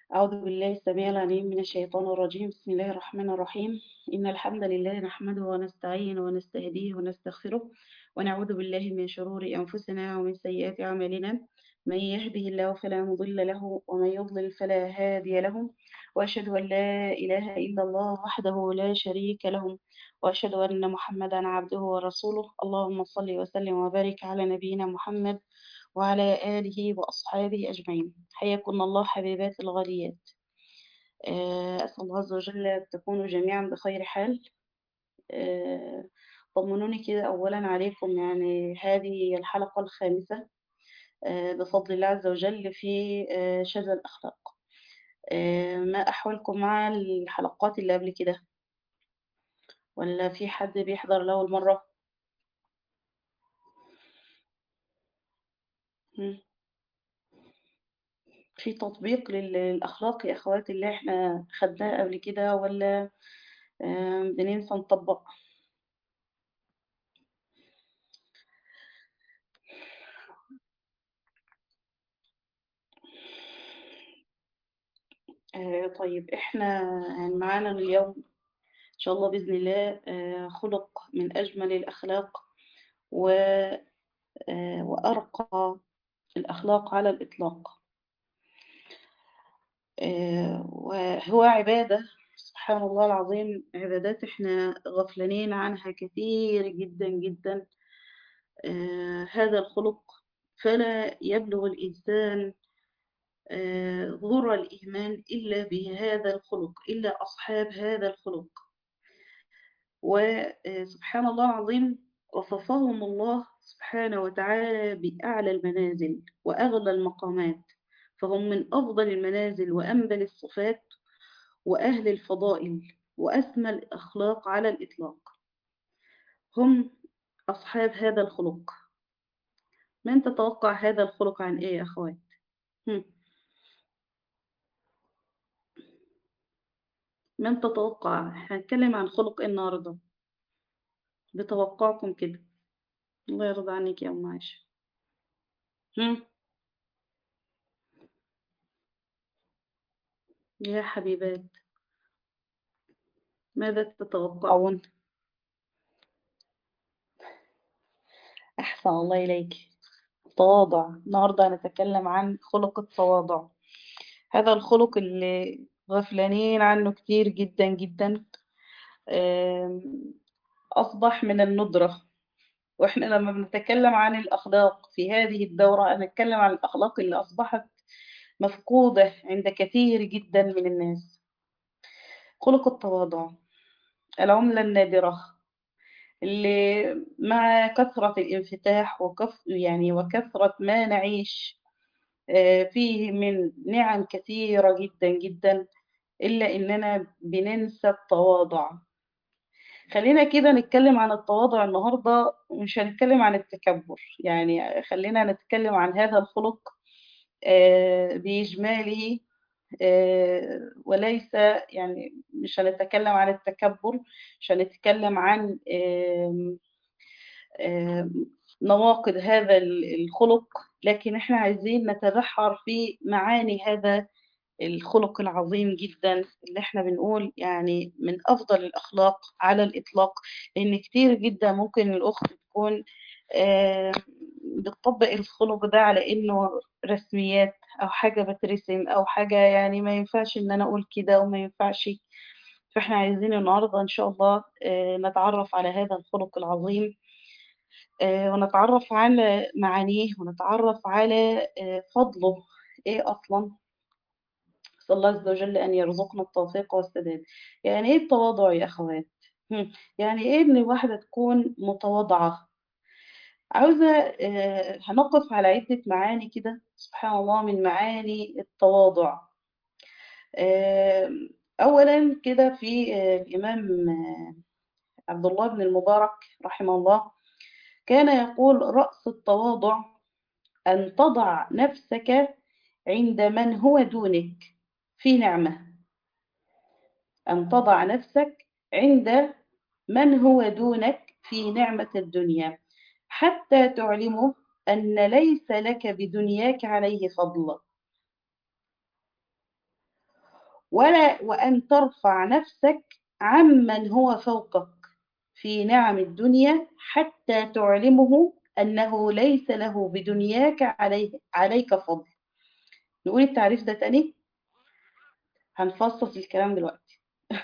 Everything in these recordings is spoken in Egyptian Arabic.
أعوذ بالله السميع العليم من الشيطان الرجيم بسم الله الرحمن الرحيم إن الحمد لله نحمده ونستعينه ونستهديه ونستغفره ونعوذ بالله من شرور أنفسنا ومن سيئات أعمالنا من يهده الله فلا مضل له ومن يضلل فلا هادي له وأشهد أن لا إله إلا الله وحده لا شريك له وأشهد أن محمدا عبده ورسوله اللهم صل وسلم وبارك على نبينا محمد وعلى آله وأصحابه أجمعين حياكم الله حبيبات الغاليات آه، أسأل الله عز وجل أن تكونوا جميعا بخير حال آه، طمنوني كده أولا عليكم يعني هذه هي الحلقة الخامسة آه، بفضل الله عز وجل في آه، شذا الأخلاق آه، ما أحوالكم مع الحلقات اللي قبل كده ولا في حد بيحضر لأول مرة مم. في تطبيق لل- للأخلاق يا أخواتي اللي احنا خدناه قبل كده ولا آه، بننسى نطبق آه، طيب احنا يعني معانا اليوم ان شاء الله باذن الله آه، خلق من اجمل الاخلاق و آه، وارقى الاخلاق على الاطلاق آه، وهو عباده سبحان الله العظيم عبادات احنا غفلانين عنها كثير جدا جدا آه، هذا الخلق فلا يبلغ الانسان آه، ضر الايمان الا بهذا الخلق الا اصحاب هذا الخلق وسبحان الله العظيم وصفهم الله سبحانه وتعالى بأعلى المنازل وأغلى المقامات فهم من أفضل المنازل وأنبل الصفات وأهل الفضائل وأسمى الأخلاق على الإطلاق هم أصحاب هذا الخلق من تتوقع هذا الخلق عن إيه يا أخوات؟ هم. من تتوقع هنتكلم عن خلق إيه النهاردة بتوقعكم كده الله يرضى عنك يا أم عائشة هم. يا حبيبات ماذا تتوقعون؟ أحسن الله إليك التواضع النهاردة هنتكلم عن خلق التواضع هذا الخلق اللي غفلانين عنه كتير جدا جدا آم، أصبح من الندرة وإحنا لما بنتكلم عن الأخلاق في هذه الدورة هنتكلم عن الأخلاق اللي أصبحت مفقودة عند كثير جدا من الناس خلق التواضع العملة النادرة اللي مع كثرة الانفتاح وكف يعني وكثرة ما نعيش آه، فيه من نعم كثيرة جدا جدا إلا إننا بننسى التواضع خلينا كده نتكلم عن التواضع النهاردة ومش هنتكلم عن التكبر يعني خلينا نتكلم عن هذا الخلق آه، بإجماله آه، وليس يعني مش هنتكلم عن التكبر مش هنتكلم عن آم، آم، نواقض هذا الخلق لكن احنا عايزين نتبحر في معاني هذا الخلق العظيم جدا اللي احنا بنقول يعني من أفضل الأخلاق على الإطلاق لأن كتير جدا ممكن الأخت تكون آه، بتطبق الخلق ده على إنه رسميات أو حاجة بترسم أو حاجة يعني ما ينفعش إن أنا أقول كده وما ينفعش فإحنا عايزين النهاردة إن شاء الله آه، نتعرف على هذا الخلق العظيم آه، ونتعرف على معانيه ونتعرف على آه، فضله إيه أصلا نسأل الله عز وجل أن يرزقنا التوفيق والسداد يعني إيه التواضع يا أخوات هم، يعني إيه إن الواحدة تكون متواضعة عاوزة آه، هنقف على عدة معاني كده سبحان الله من معاني التواضع آه، أولا كده في آه، الإمام آه، عبد الله بن المبارك رحمه الله كان يقول رأس التواضع أن تضع نفسك عند من هو دونك في نعمة أن تضع نفسك عند من هو دونك في نعمة الدنيا حتى تعلمه أن ليس لك بدنياك عليه فضل ولا وأن ترفع نفسك عمن هو فوقك في نعم الدنيا حتى تعلمه أنه ليس له بدنياك عليه عليك فضل نقول التعريف ده تاني هنفصص الكلام دلوقتي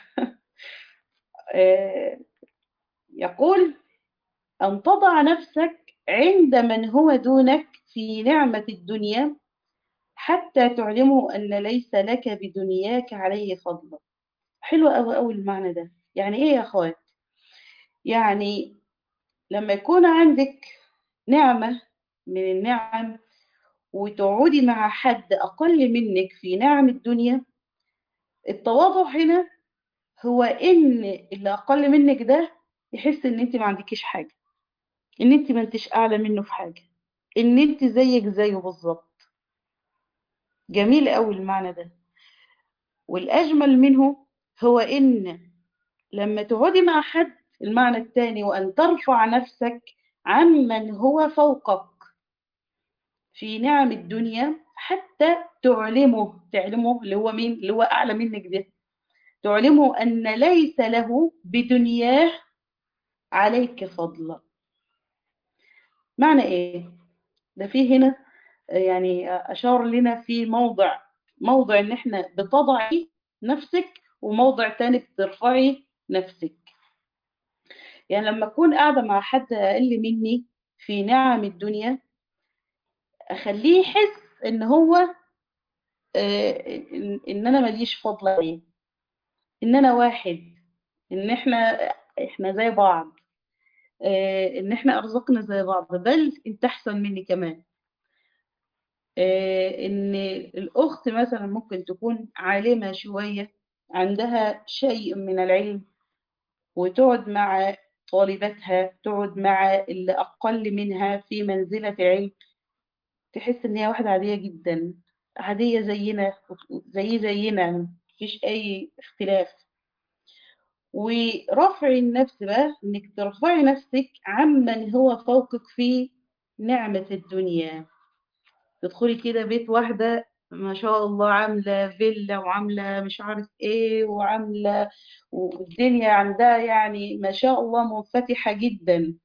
آه، يقول أن تضع نفسك عند من هو دونك في نعمة الدنيا حتى تعلمه أن ليس لك بدنياك عليه فضل حلو أوي أوي المعنى ده يعني إيه يا أخوات يعني لما يكون عندك نعمة من النعم وتقعدي مع حد أقل منك في نعم الدنيا التواضع هنا هو إن اللي أقل منك ده يحس إن أنت ما عندكيش حاجة إن أنت ما أنتش أعلى منه في حاجة إن أنت زيك زيه بالظبط جميل أوي المعنى ده والأجمل منه هو إن لما تقعدي مع حد المعنى الثاني وأن ترفع نفسك عمن هو فوقك في نعم الدنيا حتى تعلمه تعلمه اللي هو مين اللي هو أعلى منك ده تعلمه أن ليس له بدنياه عليك فضل معنى إيه ده فيه هنا يعني أشار لنا في موضع موضع إن إحنا بتضعي نفسك وموضع تاني بترفعي نفسك يعني لما أكون قاعدة مع حد أقل مني في نعم الدنيا أخليه يحس إن هو آه، إن إن أنا ماليش فضل عليه إن أنا واحد إن إحنا إحنا زي بعض آه، إن إحنا أرزقنا زي بعض بل أنت أحسن مني كمان آه، إن الأخت مثلا ممكن تكون عالمة شوية عندها شيء من العلم وتقعد مع طالبتها تقعد مع اللي أقل منها في منزلة علم تحس إن هي واحدة عادية جدا عادية زينا زي زينا مفيش أي اختلاف ورفع النفس بقى إنك ترفعي نفسك عمن هو فوقك في نعمة الدنيا تدخلي كده بيت واحدة ما شاء الله عاملة فيلا وعاملة مش عارف ايه وعاملة والدنيا عندها يعني ما شاء الله منفتحة جدا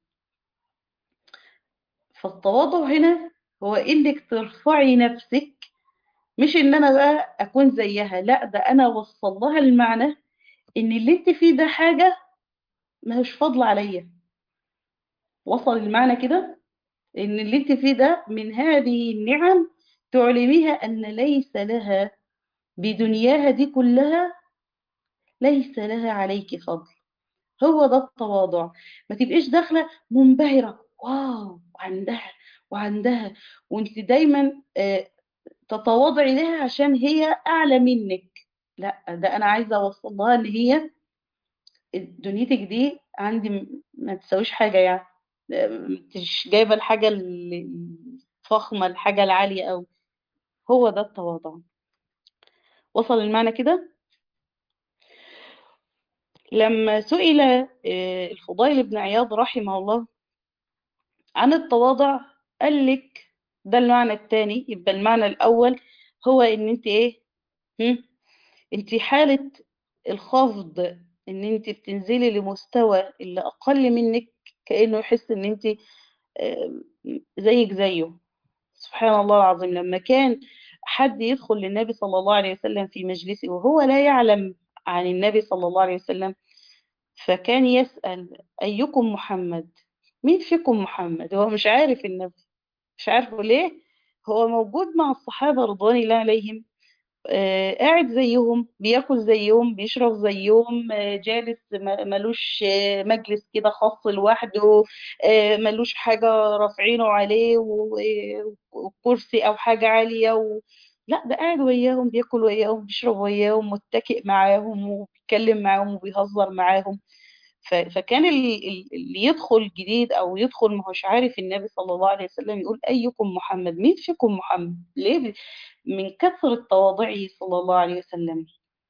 فالتواضع هنا هو انك ترفعي نفسك مش ان انا بقى اكون زيها لا ده انا اوصل لها المعنى ان اللي انت فيه ده حاجة مش فضل عليا وصل المعنى كده ان اللي انت فيه ده من هذه النعم تعلميها ان ليس لها بدنياها دي كلها ليس لها عليك فضل هو ده التواضع ما تبقيش داخله منبهره واو وعندها وعندها وانت دايما آه، تتواضعي لها عشان هي اعلى منك لا ده انا عايزه اوصل لها ان هي دنيتك دي عندي م- ما تساويش حاجه يعني آه، مش جايبه الحاجه الفخمه الحاجه العاليه قوي هو ده التواضع وصل المعنى كده لما سئل آه، الفضيل بن عياض رحمه الله عن التواضع قال لك ده المعنى الثاني يبقى المعنى الأول هو إن أنت إيه هم؟ أنت حالة الخفض إن أنت بتنزلي لمستوى اللي أقل منك كأنه يحس إن أنت آه، زيك زيه سبحان الله العظيم لما كان حد يدخل للنبي صلى الله عليه وسلم في مجلسه وهو لا يعلم عن النبي صلى الله عليه وسلم فكان يسأل أيكم محمد مين فيكم محمد هو مش عارف النبي مش عارفه ليه هو موجود مع الصحابة رضوان الله عليهم آه، قاعد زيهم بياكل زيهم بيشرب زيهم آه، جالس ما- ملوش آه، مجلس كده خاص لوحده آه، ملوش حاجة رافعينه عليه و- وكرسي أو حاجة عالية و... لا ده قاعد وياهم بياكل وياهم بيشرب وياهم متكئ معاهم وبيتكلم معاهم وبيهزر معاهم ف- فكان ال- ال- اللي يدخل جديد او يدخل ما هوش عارف النبي صلى الله عليه وسلم يقول ايكم محمد مين فيكم محمد ليه من كثرة تواضعه صلى الله عليه وسلم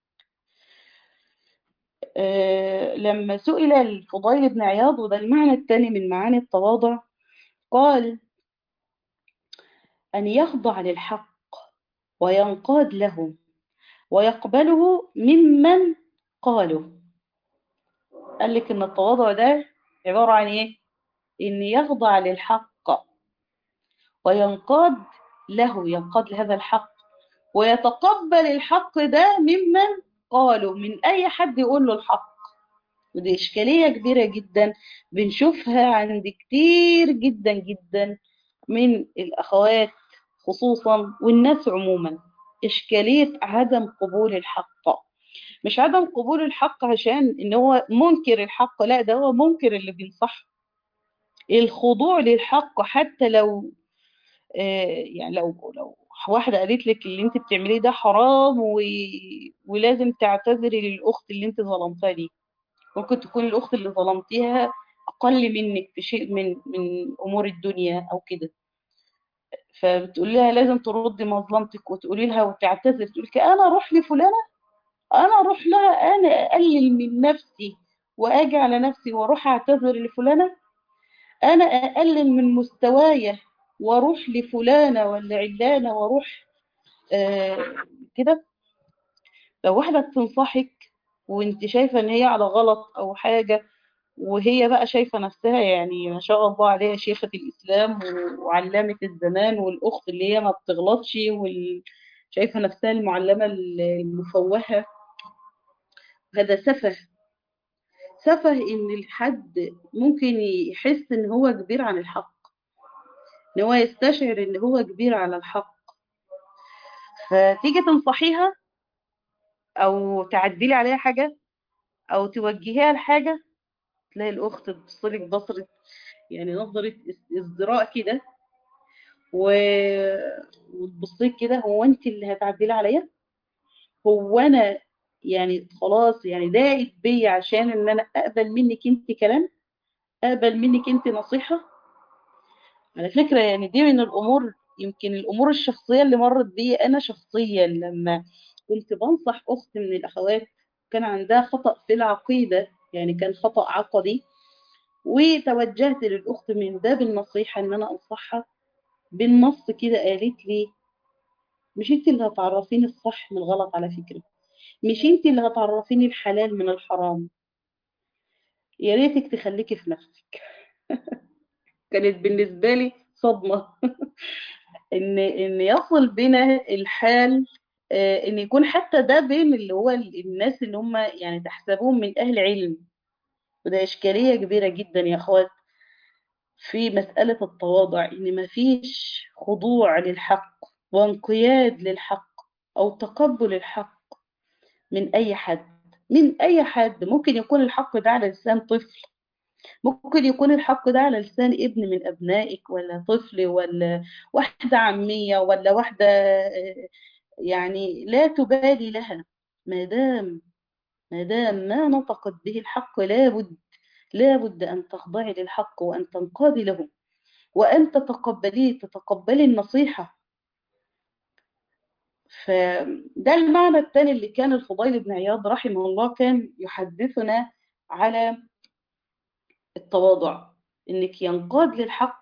آه لما سئل الفضيل بن عياض وده المعنى الثاني من معاني التواضع قال أن يخضع للحق وينقاد له ويقبله ممن قاله قال لك ان التواضع ده عبارة عن ايه ان يخضع للحق وينقاد له ينقاد لهذا الحق ويتقبل الحق ده ممن قالوا من اي حد يقول له الحق ودي اشكالية كبيرة جدا بنشوفها عند كتير جدا جدا من الاخوات خصوصا والناس عموما اشكالية عدم قبول الحق مش عدم قبول الحق عشان ان هو منكر الحق لا ده هو منكر اللي بينصح الخضوع للحق حتى لو آه يعني لو لو واحدة قالت لك اللي انت بتعمليه ده حرام و... ولازم تعتذري للأخت اللي انت ظلمتها دي ممكن تكون الأخت اللي ظلمتيها أقل منك في شيء من من أمور الدنيا أو كده فبتقول لها لازم تردي مظلمتك وتقولي لها وتعتذر تقول لك أنا أروح لفلانة أنا أروح لها أنا أقلل من نفسي وأجي على نفسي وأروح أعتذر لفلانة أنا أقلل من مستواي واروح لفلانة ولا علانة واروح آه كده لو واحدة بتنصحك وانت شايفة ان هي على غلط او حاجة وهي بقى شايفة نفسها يعني ما شاء الله عليها شيخة الإسلام وعلامة الزمان والأخت اللي هي ما بتغلطش وشايفة نفسها المعلمة المفوهة هذا سفه سفه ان الحد ممكن يحس ان هو كبير عن الحق ان هو يستشعر ان هو كبير على الحق فتيجي تنصحيها او تعدلي عليها حاجة او توجهيها لحاجة تلاقي الاخت تبصلك بصرة يعني نظرة ازدراء كده و... وتبصلك كده هو انت اللي هتعدلي عليا هو انا يعني خلاص يعني ضاقت بيا عشان ان انا اقبل منك انت كلام اقبل منك انت نصيحة على فكرة يعني دي من الامور يمكن الامور الشخصية اللي مرت بي انا شخصيا لما كنت بنصح اخت من الاخوات كان عندها خطأ في العقيدة يعني كان خطأ عقدي وتوجهت للاخت من باب النصيحة ان انا انصحها بالنص كده قالت لي مش انت اللي هتعرفيني الصح من الغلط على فكرة مش انت اللي هتعرفيني الحلال من الحرام يا ريتك تخليكي في نفسك كانت بالنسبة لي صدمة ان ان يصل بنا الحال ان يكون حتى ده بين اللي هو الناس اللي هم يعني تحسبوهم من اهل علم وده اشكالية كبيرة جدا يا اخوات في مسألة التواضع ان مفيش خضوع للحق وانقياد للحق او تقبل الحق من اي حد من اي حد ممكن يكون الحق ده على لسان طفل ممكن يكون الحق ده على لسان ابن من ابنائك ولا طفل ولا واحدة عمية ولا واحدة يعني لا تبالي لها ما دام ما دام ما نطقت به الحق لابد لابد أن تخضعي للحق وأن تنقادي له وأن تتقبليه تتقبلي النصيحة فده المعنى الثاني اللي كان الفضيل بن عياض رحمه الله كان يحدثنا على التواضع انك ينقاد للحق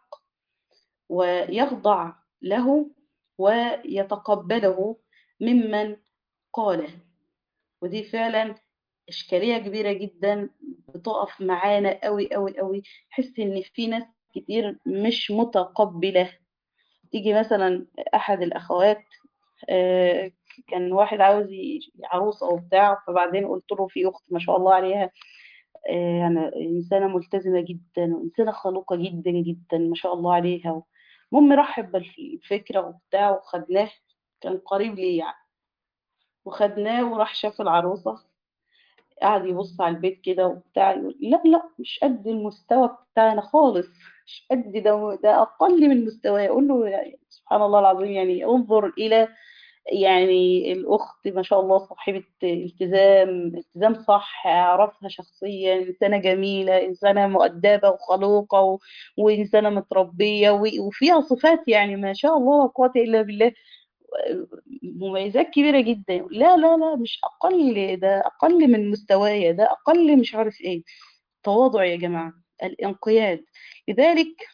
ويخضع له ويتقبله ممن قاله ودي فعلا إشكالية كبيرة جدا بتقف معانا قوي قوي قوي حس إن في ناس كتير مش متقبلة تيجي مثلا أحد الأخوات كان واحد عاوز عروسة وبتاع فبعدين قلت له في أخت ما شاء الله عليها يعني إنسانة ملتزمة جدا وإنسانة خلوقة جدا جدا ما شاء الله عليها المهم رحب بالفكرة وبتاع وخدناه كان قريب لي يعني وخدناه وراح شاف العروسة قعد يبص على البيت كده وبتاع يقول لا لا مش قد المستوى بتاعنا خالص مش قد ده ده أقل من مستواه يقول له يعني سبحان الله العظيم يعني انظر إلى يعني الأخت ما شاء الله صاحبة التزام التزام صح أعرفها شخصيا إنسانة جميلة إنسانة مؤدبة وخلوقة و... وإنسانة متربية و... وفيها صفات يعني ما شاء الله لا قوة إلا بالله مميزات كبيرة جدا لا لا لا مش أقل ده أقل من مستوايا ده أقل مش عارف إيه تواضع يا جماعة الانقياد لذلك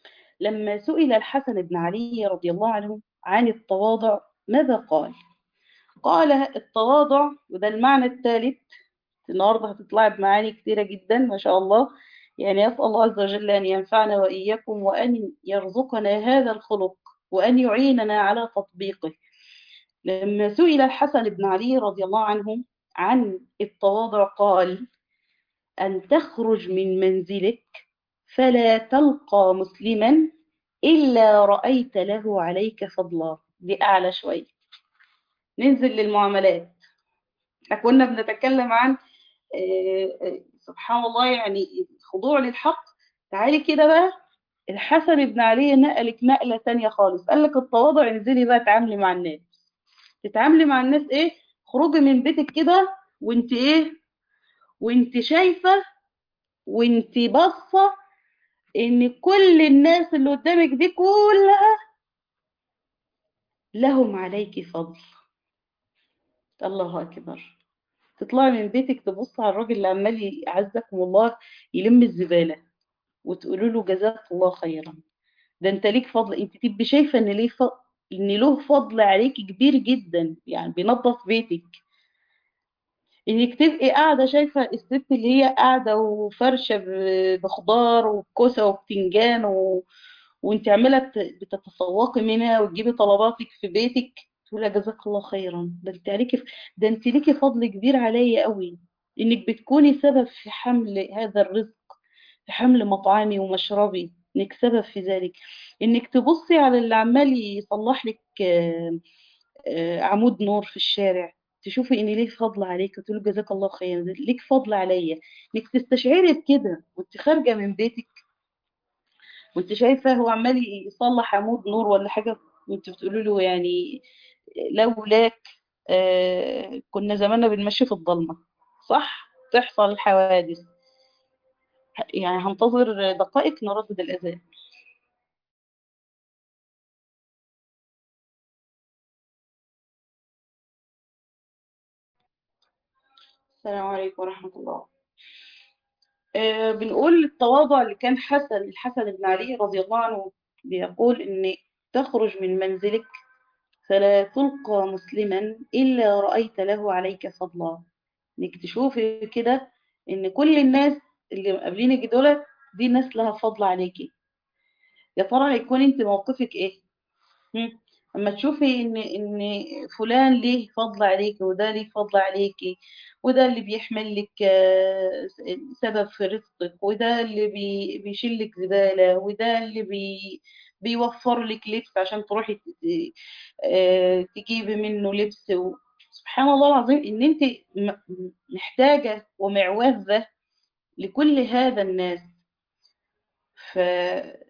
لما سئل الحسن بن علي رضي الله عنه عن التواضع ماذا قال قال التواضع وده المعنى الثالث النهارده هتطلع بمعاني كتيرة جدا ما شاء الله يعني يسأل الله عز وجل أن ينفعنا وإياكم وأن يرزقنا هذا الخلق وأن يعيننا على تطبيقه لما سئل الحسن بن علي رضي الله عنه عن التواضع قال أن تخرج من منزلك فلا تلقى مسلما إلا رأيت له عليك فضلا دي أعلى شوية ننزل للمعاملات كنا بنتكلم عن سبحان الله يعني الخضوع للحق تعالي كده بقى الحسن بن علي نقلك نقلة تانية خالص قال لك التواضع انزلي بقى تعاملي مع الناس تتعاملي مع الناس ايه خروجي من بيتك كده وانت ايه وانت شايفة وانت باصة ان كل الناس اللي قدامك دي كلها لهم عليك فضل الله اكبر تطلعي من بيتك تبص على الراجل اللي عمال يعزكم الله يلم الزبالة وتقولوا له جزاك الله خيرا ده انت ليك فضل انت تبقي شايفة ان ليه فضل ان له فضل عليك كبير جدا يعني بينظف بيتك انك تبقي قاعدة شايفة الست اللي هي قاعدة وفرشة بخضار وبكوسة وبتنجان و... وانت عمالة بتتسوقي منها وتجيبي طلباتك في بيتك تقول جزاك الله خيرا ده انت عليكي ده انت ليكي فضل كبير عليا قوي انك بتكوني سبب في حمل هذا الرزق في حمل مطعمي ومشربي انك سبب في ذلك انك تبصي على اللي عمال يصلح لك عمود نور في الشارع تشوفي ان ليه فضل عليك وتقول جزاك الله خيرا ليك فضل عليا انك تستشعري بكده وانت خارجه من بيتك وانت شايفه هو عمال يصلح عمود نور ولا حاجه وانت بتقولي له يعني لولاك آه كنا زماننا بنمشي في الضلمه صح تحصل الحوادث يعني هنتظر دقائق نردد الاذان السلام عليكم ورحمة الله آه بنقول التواضع اللي كان حسن الحسن بن علي رضي الله عنه بيقول إن تخرج من منزلك فلا تلقى مسلما إلا رأيت له عليك فضلا إنك تشوفي كده إن كل الناس اللي مقابلينك دول دي ناس لها فضل عليكي يا ترى هيكون انت موقفك ايه اما تشوفي ان ان فلان ليه فضل عليكي وده ليه فضل عليكي وده اللي بيحمل لك سبب في رزقك وده اللي بي بيشيل لك زبالة وده اللي بي بيوفر لك لبس عشان تروحي تجيبي منه لبس سبحان الله العظيم ان انت محتاجة ومعوذة لكل هذا الناس فهذا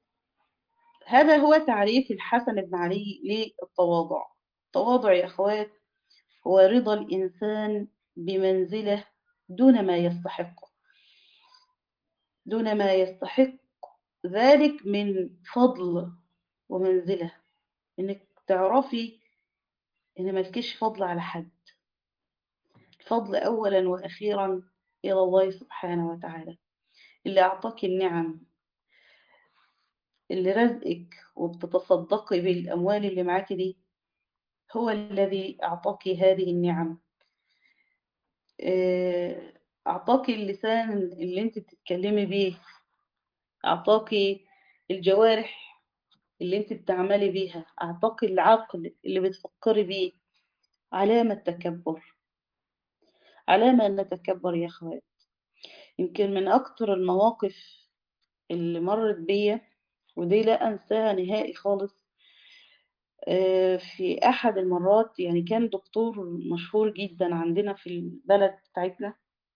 هو تعريف الحسن بن علي للتواضع التواضع يا أخوات هو رضا الإنسان بمنزله دون ما يستحقه دون ما يستحق ذلك من فضل ومنزله انك تعرفي ان ملكيش فضل على حد الفضل اولا واخيرا الى الله سبحانه وتعالى اللي اعطاك النعم اللي رزقك وبتتصدقي بالاموال اللي معاكي دي هو الذي اعطاك هذه النعم أعطاك اللسان اللي أنت بتتكلمي بيه أعطاك الجوارح اللي أنت بتعملي بيها أعطاك العقل اللي بتفكري بيه علامة تكبر علامة نتكبر يا أخوات يمكن من أكتر المواقف اللي مرت بيا ودي لا أنساها نهائي خالص في أحد المرات يعني كان دكتور مشهور جدا عندنا في البلد بتاعتنا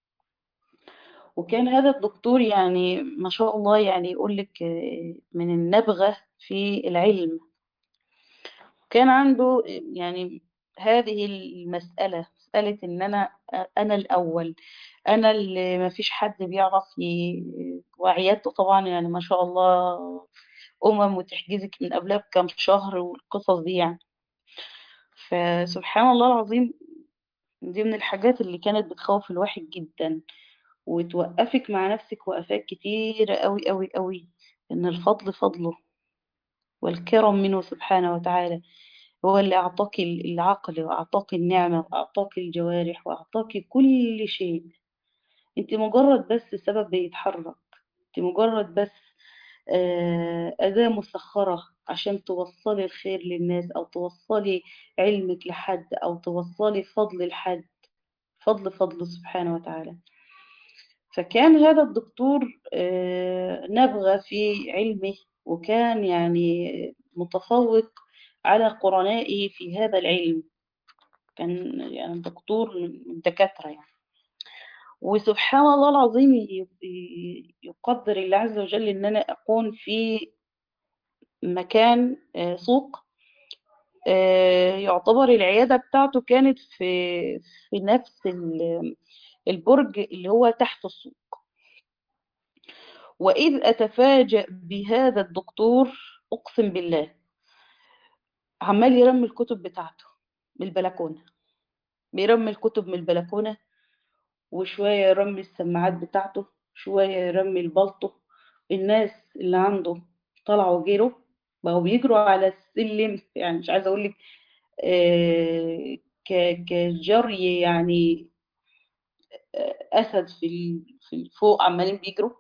وكان هذا الدكتور يعني ما شاء الله يعني يقول لك من النبغة في العلم كان عنده يعني هذه المسألة مسألة إن أنا أنا الأول أنا اللي ما فيش حد بيعرف وعيادته طبعا يعني ما شاء الله أمم وتحجزك من قبلها بكام شهر والقصص دي يعني فسبحان الله العظيم دي من الحاجات اللي كانت بتخوف الواحد جدا وتوقفك مع نفسك وقفات كتيرة قوي قوي قوي إن الفضل فضله والكرم منه سبحانه وتعالى هو اللي أعطاك العقل وأعطاك النعمة وأعطاك الجوارح وأعطاك كل شيء انت مجرد بس سبب بيتحرك انت مجرد بس آه، أداة مسخرة عشان توصلي الخير للناس أو توصلي علمك لحد أو توصلي فضل لحد فضل فضله سبحانه وتعالى فكان هذا الدكتور آه، نبغى في علمه وكان يعني متفوق على قرنائه في هذا العلم كان يعني دكتور من الدكاترة يعني وسبحان الله العظيم ي- ي- يقدر الله عز وجل ان انا اكون في مكان آه، سوق آه، يعتبر العيادة بتاعته كانت في في نفس ال- البرج اللي هو تحت السوق وإذ أتفاجأ بهذا الدكتور أقسم بالله عمال يرمي الكتب بتاعته من البلكونة بيرمي الكتب من البلكونة وشوية يرمي السماعات بتاعته شوية يرمي البلطو الناس اللي عنده طلعوا جيروا بقوا بيجروا على السلم يعني مش عايزة أقول لك آه، ك- كجري يعني آه، أسد في ال- في الفوق عمالين بيجروا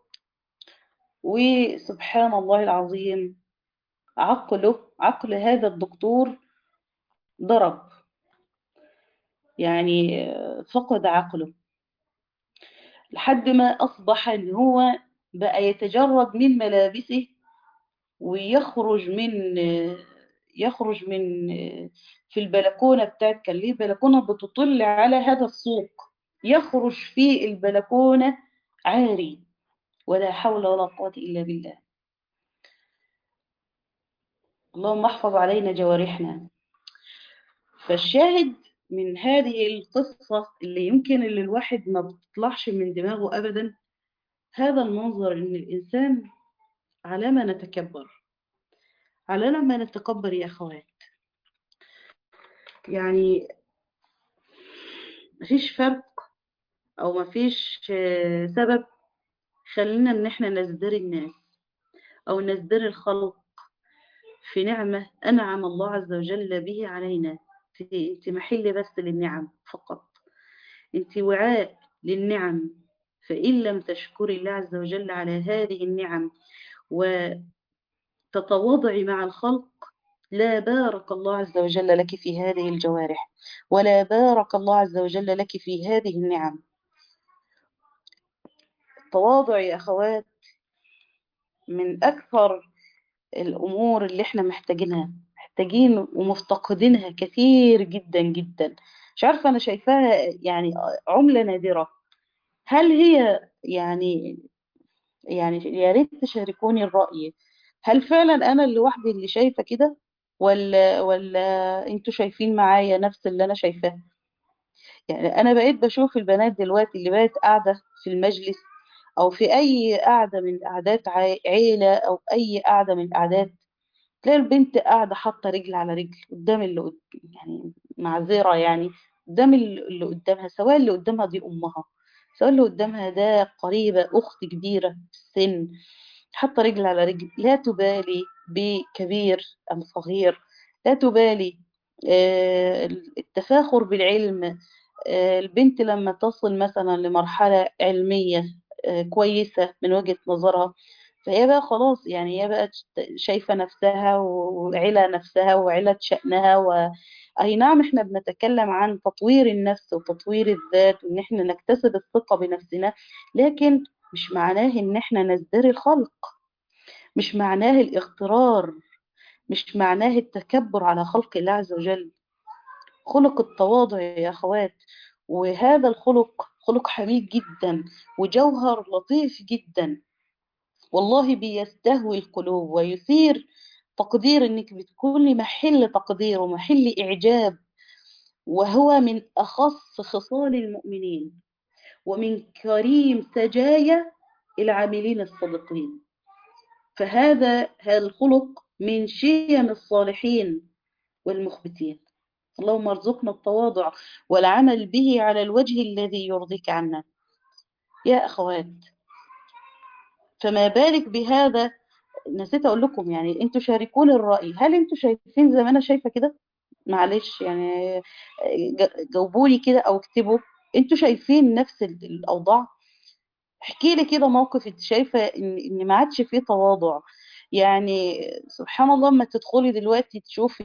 وسبحان الله العظيم عقله عقل هذا الدكتور ضرب يعني آه، فقد عقله لحد ما أصبح إن هو بقى يتجرد من ملابسه ويخرج من آه، يخرج من آه، في البلكونة بتاعت كان ليه بلكونة بتطل على هذا السوق يخرج في البلكونة عاري ولا حول ولا قوة إلا بالله اللهم احفظ علينا جوارحنا فالشاهد من هذه القصة اللي يمكن اللي الواحد ما بتطلعش من دماغه أبدا هذا المنظر إن الإنسان على ما نتكبر على ما نتكبر يا أخوات يعني مفيش فرق أو مفيش آه، سبب خلينا إن إحنا نزدري الناس أو نزدري الخلق في نعمة أنعم الله عز وجل به علينا أنت أنت محل بس للنعم فقط أنت وعاء للنعم فإن لم تشكري الله عز وجل على هذه النعم وتتواضعي مع الخلق لا بارك الله عز وجل لك في هذه الجوارح ولا بارك الله عز وجل لك في هذه النعم التواضع يا أخوات من أكثر الأمور اللي احنا محتاجينها محتاجين ومفتقدينها كثير جدا جدا مش عارفة أنا شايفاها يعني عملة نادرة هل هي يعني يعني يا ريت تشاركوني الرأي هل فعلا أنا لوحدي اللي شايفة كده ولا ولا انتوا شايفين معايا نفس اللي أنا شايفاه يعني أنا بقيت بشوف البنات دلوقتي اللي بقت قاعدة في المجلس أو في أي قعدة من قعدات عي- عيلة أو أي قعدة من القعدات تلاقي البنت قاعدة حاطة رجل على رجل قدام اللي قد... يعني معذرة يعني قدام اللي اللي قدامها سواء اللي قدامها دي أمها سواء اللي قدامها ده قريبة أخت كبيرة في السن حاطة رجل على رجل لا تبالي بكبير أم صغير لا تبالي آه، التفاخر بالعلم آه، البنت لما تصل مثلا لمرحلة علمية آه، كويسة من وجهة نظرها فهي بقى خلاص يعني هي بقى شايفة نفسها وعلى نفسها وعلى شأنها و... أي نعم احنا بنتكلم عن تطوير النفس وتطوير الذات وإن احنا نكتسب الثقة بنفسنا لكن مش معناه إن احنا نزدري الخلق مش معناه الاغترار مش معناه التكبر على خلق الله عز وجل خلق التواضع يا أخوات وهذا الخلق خلق حميد جدا وجوهر لطيف جدا والله بيستهوي القلوب ويثير تقدير انك بتكوني محل تقدير ومحل اعجاب وهو من اخص خصال المؤمنين ومن كريم سجايا العاملين الصادقين فهذا هذا الخلق من شيم الصالحين والمخبتين اللهم ارزقنا التواضع والعمل به على الوجه الذي يرضيك عنا يا أخوات فما بالك بهذا نسيت أقول لكم يعني أنتوا شاركون الرأي هل أنتوا شايفين زي ما أنا شايفة كده معلش يعني ج- جاوبولي كده او اكتبوا انتوا شايفين نفس ال- الاوضاع احكي لي كده موقف انت شايفه ان ان ما عادش فيه تواضع يعني سبحان الله لما تدخلي دلوقتي تشوفي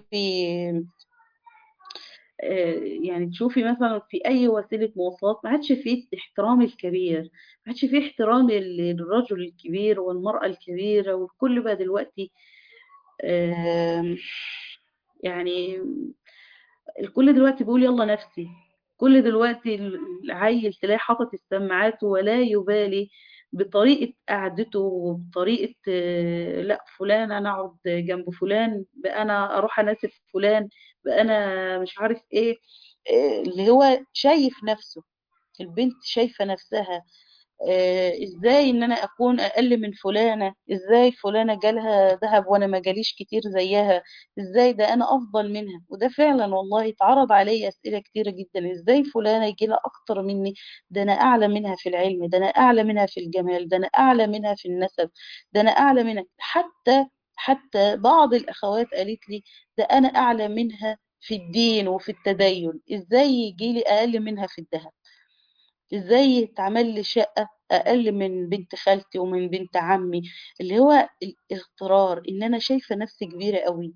آه، يعني تشوفي مثلا في اي وسيله مواصلات ما عادش فيه احترام الكبير ما عادش فيه احترام لل- للرجل الكبير والمراه الكبيره والكل بقى دلوقتي آم، يعني الكل دلوقتي بيقول يلا نفسي كل دلوقتي العيل تلاقي حاطط السماعات ولا يبالي بطريقة قعدته وبطريقة آه، لا فلان أنا أقعد جنب فلان بقى أنا أروح أناسب فلان بقى أنا مش عارف إيه آه، اللي هو شايف نفسه البنت شايفة نفسها آه، ازاي ان انا اكون اقل من فلانة ازاي فلانة جالها ذهب وانا ما جاليش كتير زيها ازاي ده انا افضل منها وده فعلا والله اتعرض علي اسئلة كتيرة جدا ازاي فلانة يجي لها اكتر مني ده انا اعلى منها في العلم ده انا اعلى منها في الجمال ده انا اعلى منها في النسب ده انا اعلى منها حتى حتى بعض الاخوات قالت لي ده انا اعلى منها في الدين وفي التدين ازاي يجي لي اقل منها في الذهب ازاي يتعمل لي شقة اقل من بنت خالتي ومن بنت عمي اللي هو الاغترار ان انا شايفة نفسي كبيرة قوي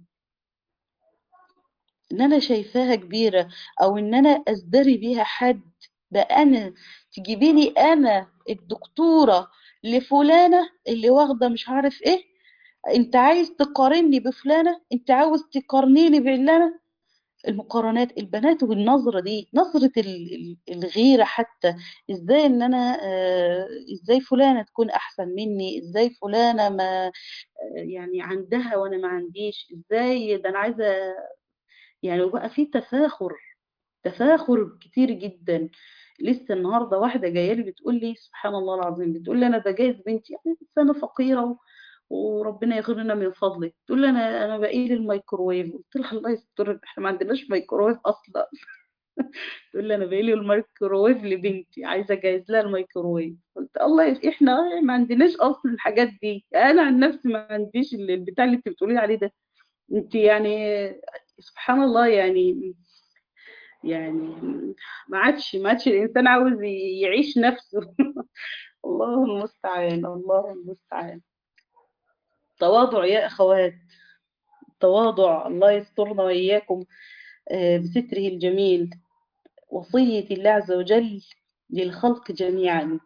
ان انا شايفاها كبيرة او ان انا ازدري بيها حد ده انا تجيبي لي انا الدكتورة لفلانة اللي واخدة مش عارف ايه انت عايز تقارني بفلانة انت عاوز تقارنيني بعلانة المقارنات البنات والنظرة دي نظرة ال- ال- الغيرة حتى ازاي ان انا آه، ازاي فلانة تكون احسن مني ازاي فلانة ما آه، يعني عندها وانا ما عنديش ازاي ده انا عايزة يعني وبقى في تفاخر تفاخر كتير جدا لسه النهارده واحده جايه لي بتقول لي سبحان الله العظيم بتقول لي انا بجهز بنتي يعني انسانه فقيره و... وربنا يغنينا من فضلك تقول لي انا انا باقي لي الميكروويف قلت لها الله يستر احنا ما عندناش ميكروويف اصلا تقول لي انا باقي لي الميكروويف لبنتي عايزه اجهز لها الميكروويف قلت الله يس... احنا ما عندناش اصلا الحاجات دي انا عن نفسي ما عنديش ال- البتاع اللي انت بتقولي عليه ده انت يعني سبحان الله يعني يعني ما عادش ما عادش الإنسان عاوز يعيش نفسه الله المستعان الله المستعان تواضع يا أخوات تواضع الله يسترنا وإياكم آه، بستره الجميل وصية الله عز وجل للخلق جميعا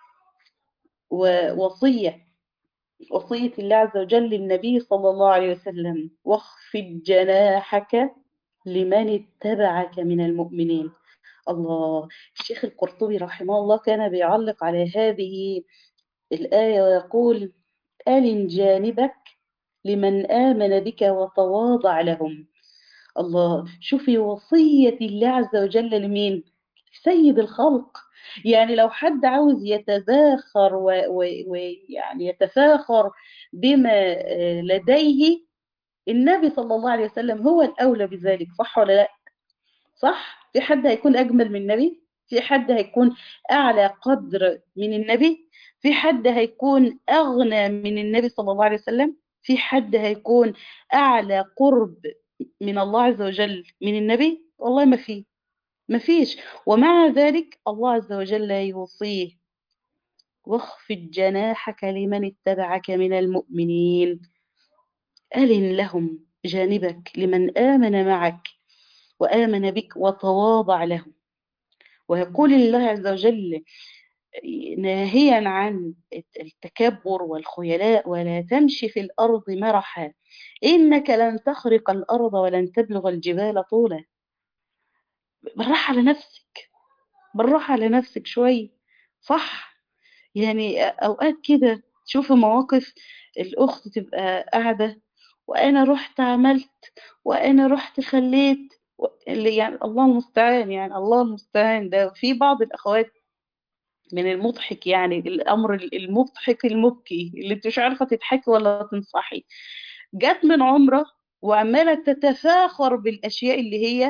ووصية وصية الله عز وجل للنبي صلى الله عليه وسلم واخفض جناحك لمن اتبعك من المؤمنين الله الشيخ القرطبي رحمه الله كان بيعلق على هذه الآية ويقول ألن جانبك لمن آمن بك وتواضع لهم الله شوفي وصية الله عز وجل لمين سيد الخلق يعني لو حد عاوز يتباخر ويعني يتفاخر بما آه، لديه النبي صلى الله عليه وسلم هو الأولى بذلك صح ولا لا صح في حد هيكون أجمل من النبي في حد هيكون أعلى قدر من النبي في حد هيكون أغنى من النبي صلى الله عليه وسلم في حد هيكون أعلى قرب من الله عز وجل من النبي والله ما في ما فيش ومع ذلك الله عز وجل يوصيه واخفض جناحك لمن اتبعك من المؤمنين ألن لهم جانبك لمن آمن معك وآمن بك وتواضع لهم ويقول الله عز وجل ناهيا عن التكبر والخيلاء ولا تمشي في الأرض مرحا إنك لن تخرق الأرض ولن تبلغ الجبال طولا بالراحة على نفسك بالراحة على نفسك شوي صح يعني أوقات كده تشوفي مواقف الأخت تبقى قاعدة وأنا رحت عملت وأنا رحت خليت و- اللي يعني الله المستعان يعني الله المستعان ده في بعض الأخوات من المضحك يعني الأمر المضحك المبكي اللي انت مش عارفة تضحكي ولا تنصحي جت من عمرة وعمالة تتفاخر بالأشياء اللي هي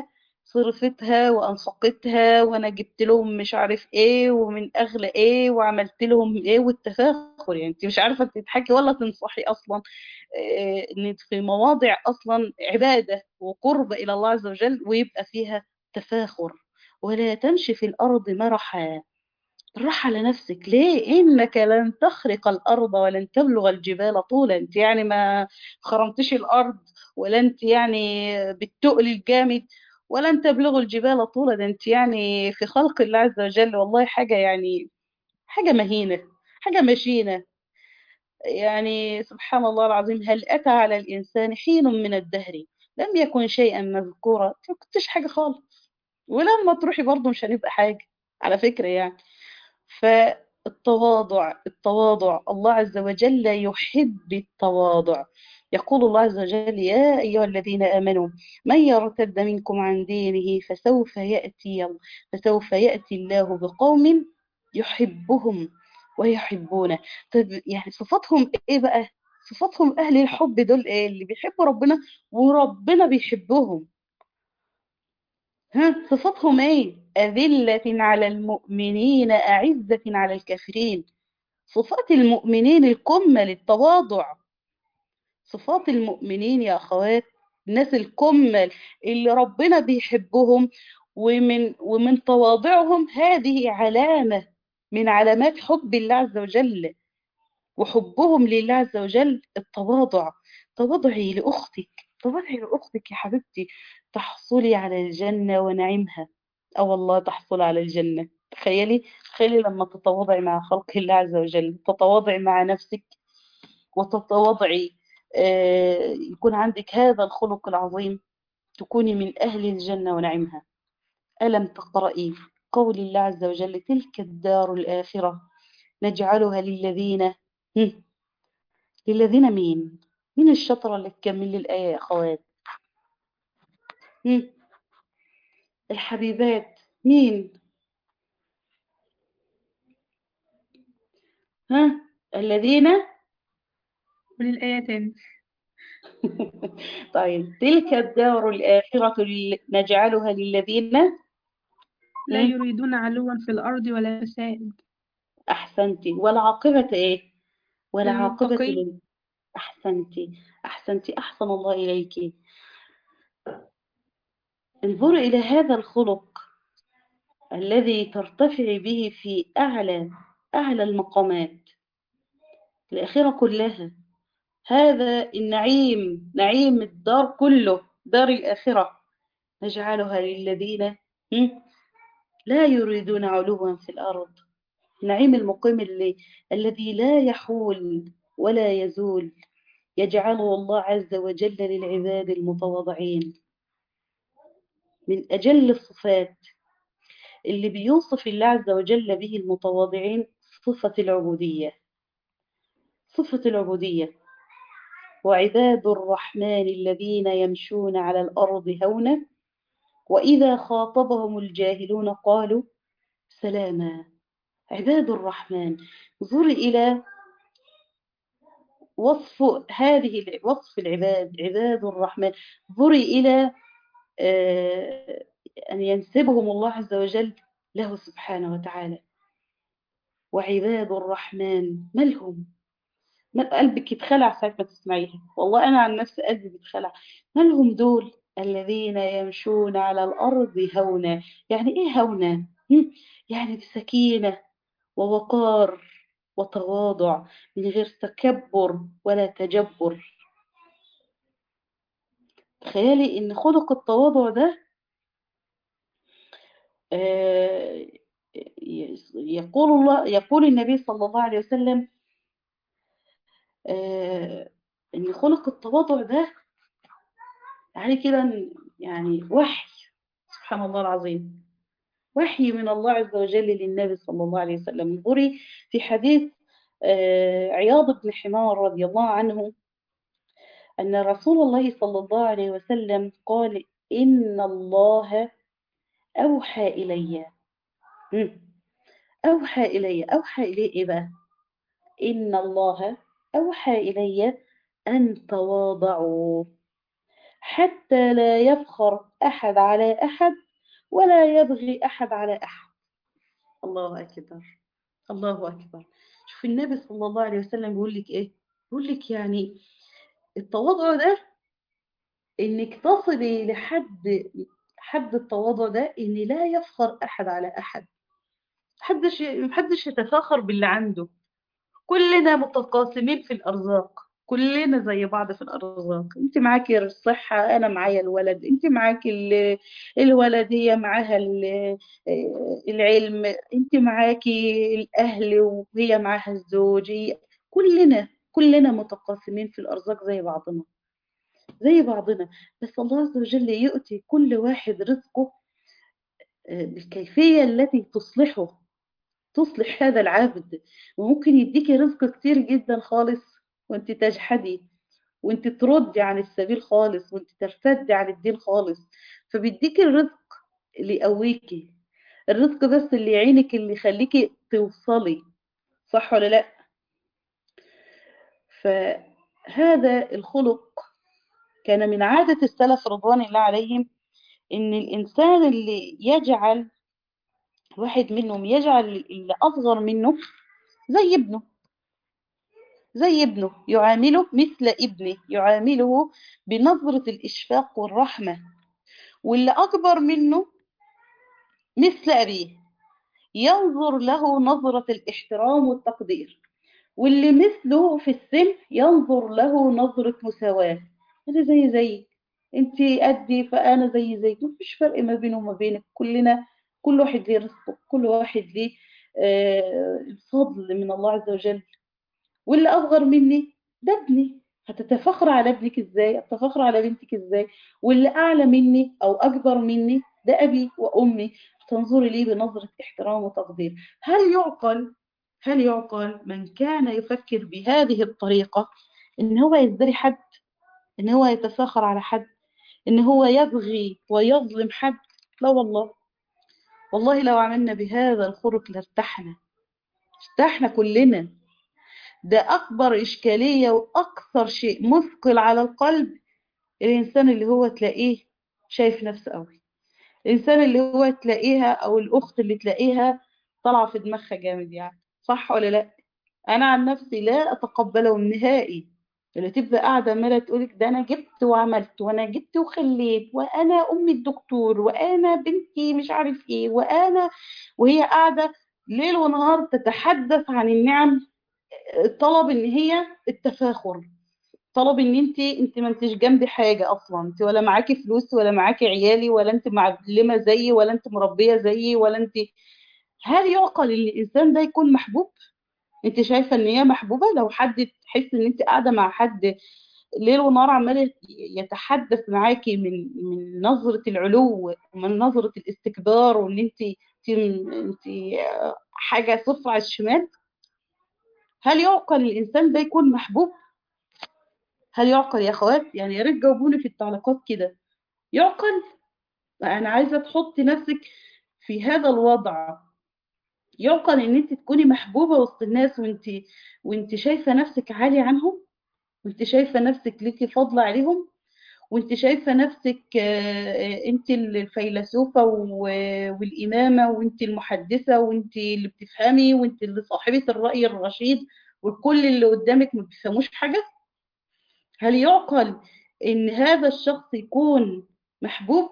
صرفتها وأنفقتها وأنا جبت لهم مش عارف إيه ومن أغلى إيه وعملت لهم إيه والتفاخر يعني أنت مش عارفة تضحكي ولا تنصحي أصلا آه، إن في مواضع أصلا عبادة وقرب إلى الله عز وجل ويبقى فيها تفاخر ولا تمشي في الأرض مرحا بالراحة على نفسك ليه إنك لن تخرق الأرض ولن تبلغ الجبال طولا أنت يعني ما خرمتش الأرض ولا أنت يعني بالتقل الجامد ولن تبلغ الجبال طولا ده أنت يعني في خلق الله عز وجل والله حاجة يعني حاجة مهينة حاجة مشينة يعني سبحان الله العظيم هل أتى على الإنسان حين من الدهر لم يكن شيئا مذكورا ما كنتش حاجة خالص ولما تروحي برضه مش هنبقى حاجة على فكرة يعني فالتواضع التواضع الله عز وجل يحب التواضع يقول الله عز وجل يا أيها الذين آمنوا من يرتد منكم عن دينه فسوف يأتي فسوف يأتي الله بقوم يحبهم ويحبونه طيب يعني صفاتهم ايه بقى صفاتهم اهل الحب دول ايه اللي بيحبوا ربنا وربنا بيحبهم ها صفاتهم ايه أذلة على المؤمنين أعزة على الكافرين صفات المؤمنين الكمل التواضع صفات المؤمنين يا أخوات الناس الكمل اللي ربنا بيحبهم ومن ومن تواضعهم هذه علامة من علامات حب الله عز وجل وحبهم لله عز وجل التواضع تواضعي لأختك تواضعي لأختك يا حبيبتي تحصلي على الجنة ونعيمها أو والله تحصل على الجنة تخيلي تخيلي لما تتواضعي مع خلق الله عز وجل تتواضعي مع نفسك وتتواضعي آه، يكون عندك هذا الخلق العظيم تكوني من أهل الجنة ونعيمها ألم تقرأي قول الله عز وجل تلك الدار الآخرة نجعلها للذين هم، للذين مين مين الشطرة اللي تكمل لي الآية يا أخوات هم، الحبيبات مين ها الذين وللآية تاني طيب تلك الدار الآخرة ال- نجعلها للذين لا هم، يريدون علوا في الأرض ولا فساد أحسنتي والعاقبة إيه والعاقبة للمتقين لل... أحسنتي أحسنتي أحسن الله إليك انظري إلى هذا الخلق الذي ترتفع به في أعلى أعلى المقامات الآخرة كلها هذا النعيم نعيم الدار كله دار الآخرة نجعلها للذين هم، لا يريدون علوا في الأرض النعيم المقيم اللي الذي لا يحول ولا يزول يجعله الله عز وجل للعباد المتواضعين من أجل الصفات اللي بيوصف الله عز وجل به المتواضعين صفة العبودية صفة العبودية وعباد الرحمن الذين يمشون على الأرض هونا وإذا خاطبهم الجاهلون قالوا سلاما عباد الرحمن انظري إلى وصف هذه وصف العباد عباد الرحمن انظري إلى آه، أن ينسبهم الله عز وجل له سبحانه وتعالى وعباد الرحمن مالهم مال قلبك يتخلع ساعة ما تسمعيها والله أنا عن نفسي قلبي بيتخلع مالهم دول الذين يمشون على الأرض هونا يعني إيه هونا هم؟ يعني بسكينة ووقار وتواضع من غير تكبر ولا تجبر تخيلي إن خلق التواضع ده آه، يقول الله يقول النبي صلى الله عليه وسلم آه، ان خلق التواضع ده يعني كده يعني وحي سبحان الله العظيم وحي من الله عز وجل للنبي صلى الله عليه وسلم انظري في حديث آه، عياض بن حمار رضي الله عنه أن رسول الله صلى الله عليه وسلم قال إن الله أوحى إلي مم. أوحى إلي أوحى إلي إيه بقى إن الله أوحى إلي أن تواضعوا حتى لا يفخر أحد على أحد ولا يبغي أحد على أحد الله أكبر الله أكبر شوف النبي صلى الله عليه وسلم بيقول لك إيه بيقول لك يعني التواضع ده إنك تصلي لحد حد التواضع ده إن لا يفخر أحد على أحد محدش محدش يتفاخر باللي عنده كلنا متقاسمين في الأرزاق كلنا زي بعض في الأرزاق انت معاكي الصحة أنا معايا الولد انت معاكي ال- الولد هي معاها ال- العلم انت معاكي الأهل وهي معاها الزوج هي- كلنا كلنا متقاسمين في الأرزاق زي بعضنا زي بعضنا بس الله عز وجل يؤتي كل واحد رزقه آه، بالكيفية التي تصلحه تصلح هذا العبد وممكن يديكي رزق كتير جدا خالص وانت تجحدي وانت تردي عن السبيل خالص وانت ترتدي عن الدين خالص فبيديكي الرزق اللي يقويكي الرزق بس اللي يعينك اللي يخليكي توصلي صح ولا لا فهذا الخلق كان من عادة السلف رضوان الله عليهم ان الانسان اللي يجعل واحد منهم يجعل اللي اصغر منه زي ابنه زي ابنه يعامله مثل ابنه يعامله بنظرة الإشفاق والرحمة واللي أكبر منه مثل أبيه ينظر له نظرة الاحترام والتقدير واللي مثله في السن ينظر له نظرة مساواة أنا زي زيك أنت قدي فأنا زي زيك مفيش فرق ما بينه وما بينك كلنا كل واحد ليه رزقه كل واحد ليه آه، الفضل من الله عز وجل واللي أصغر مني ده ابني هتتفخر على ابنك ازاي هتتفخر على بنتك ازاي واللي أعلى مني أو أكبر مني ده أبي وأمي تنظري ليه بنظرة احترام وتقدير هل يعقل هل يعقل من كان يفكر بهذه الطريقة إن هو يزدري حد إن هو يتفاخر على حد إن هو يبغي ويظلم حد لا والله والله لو عملنا بهذا الخلق لارتحنا ارتحنا كلنا ده أكبر إشكالية وأكثر شيء مثقل على القلب الإنسان اللي هو تلاقيه شايف نفسه قوي الإنسان اللي هو تلاقيها أو الأخت اللي تلاقيها طالعة في دماغها جامد يعني صح ولا لا أنا عن نفسي لا أتقبله نهائي اللي تبقى قاعدة عمالة تقولك ده أنا جبت وعملت وأنا جبت وخليت وأنا أمي الدكتور وأنا بنتي مش عارف إيه وأنا وهي قاعدة ليل ونهار تتحدث عن النعم طلب ان هي التفاخر طلب ان انت انت ما انتش جنبي حاجه اصلا انت ولا معاكي فلوس ولا معاكي عيالي ولا انت معلمه زيي ولا انت مربيه زيي ولا انت هل يعقل ان الانسان ده يكون محبوب انت شايفه ان هي محبوبه لو حد تحس ان انت قاعده مع حد ليل ونهار عمال يتحدث معاكي من من نظره العلو ومن نظره الاستكبار وان انت انت انت حاجه صفر على الشمال هل يعقل الإنسان ده يكون محبوب؟ هل يعقل يا أخوات؟ يعني يا ريت جاوبوني في التعليقات كده يعقل؟ أنا عايزة تحطي نفسك في هذا الوضع يعقل إن أنت تكوني محبوبة وسط الناس وأنت وأنت شايفة نفسك عالية عنهم؟ وأنت شايفة نفسك ليكي فضل عليهم؟ وأنت شايفة نفسك أنت الفيلسوفة والإمامة وأنت المحدثة وأنت اللي بتفهمي وأنت اللي صاحبة الرأي الرشيد والكل اللي قدامك ما بيفهموش حاجة هل يعقل ان هذا الشخص يكون محبوب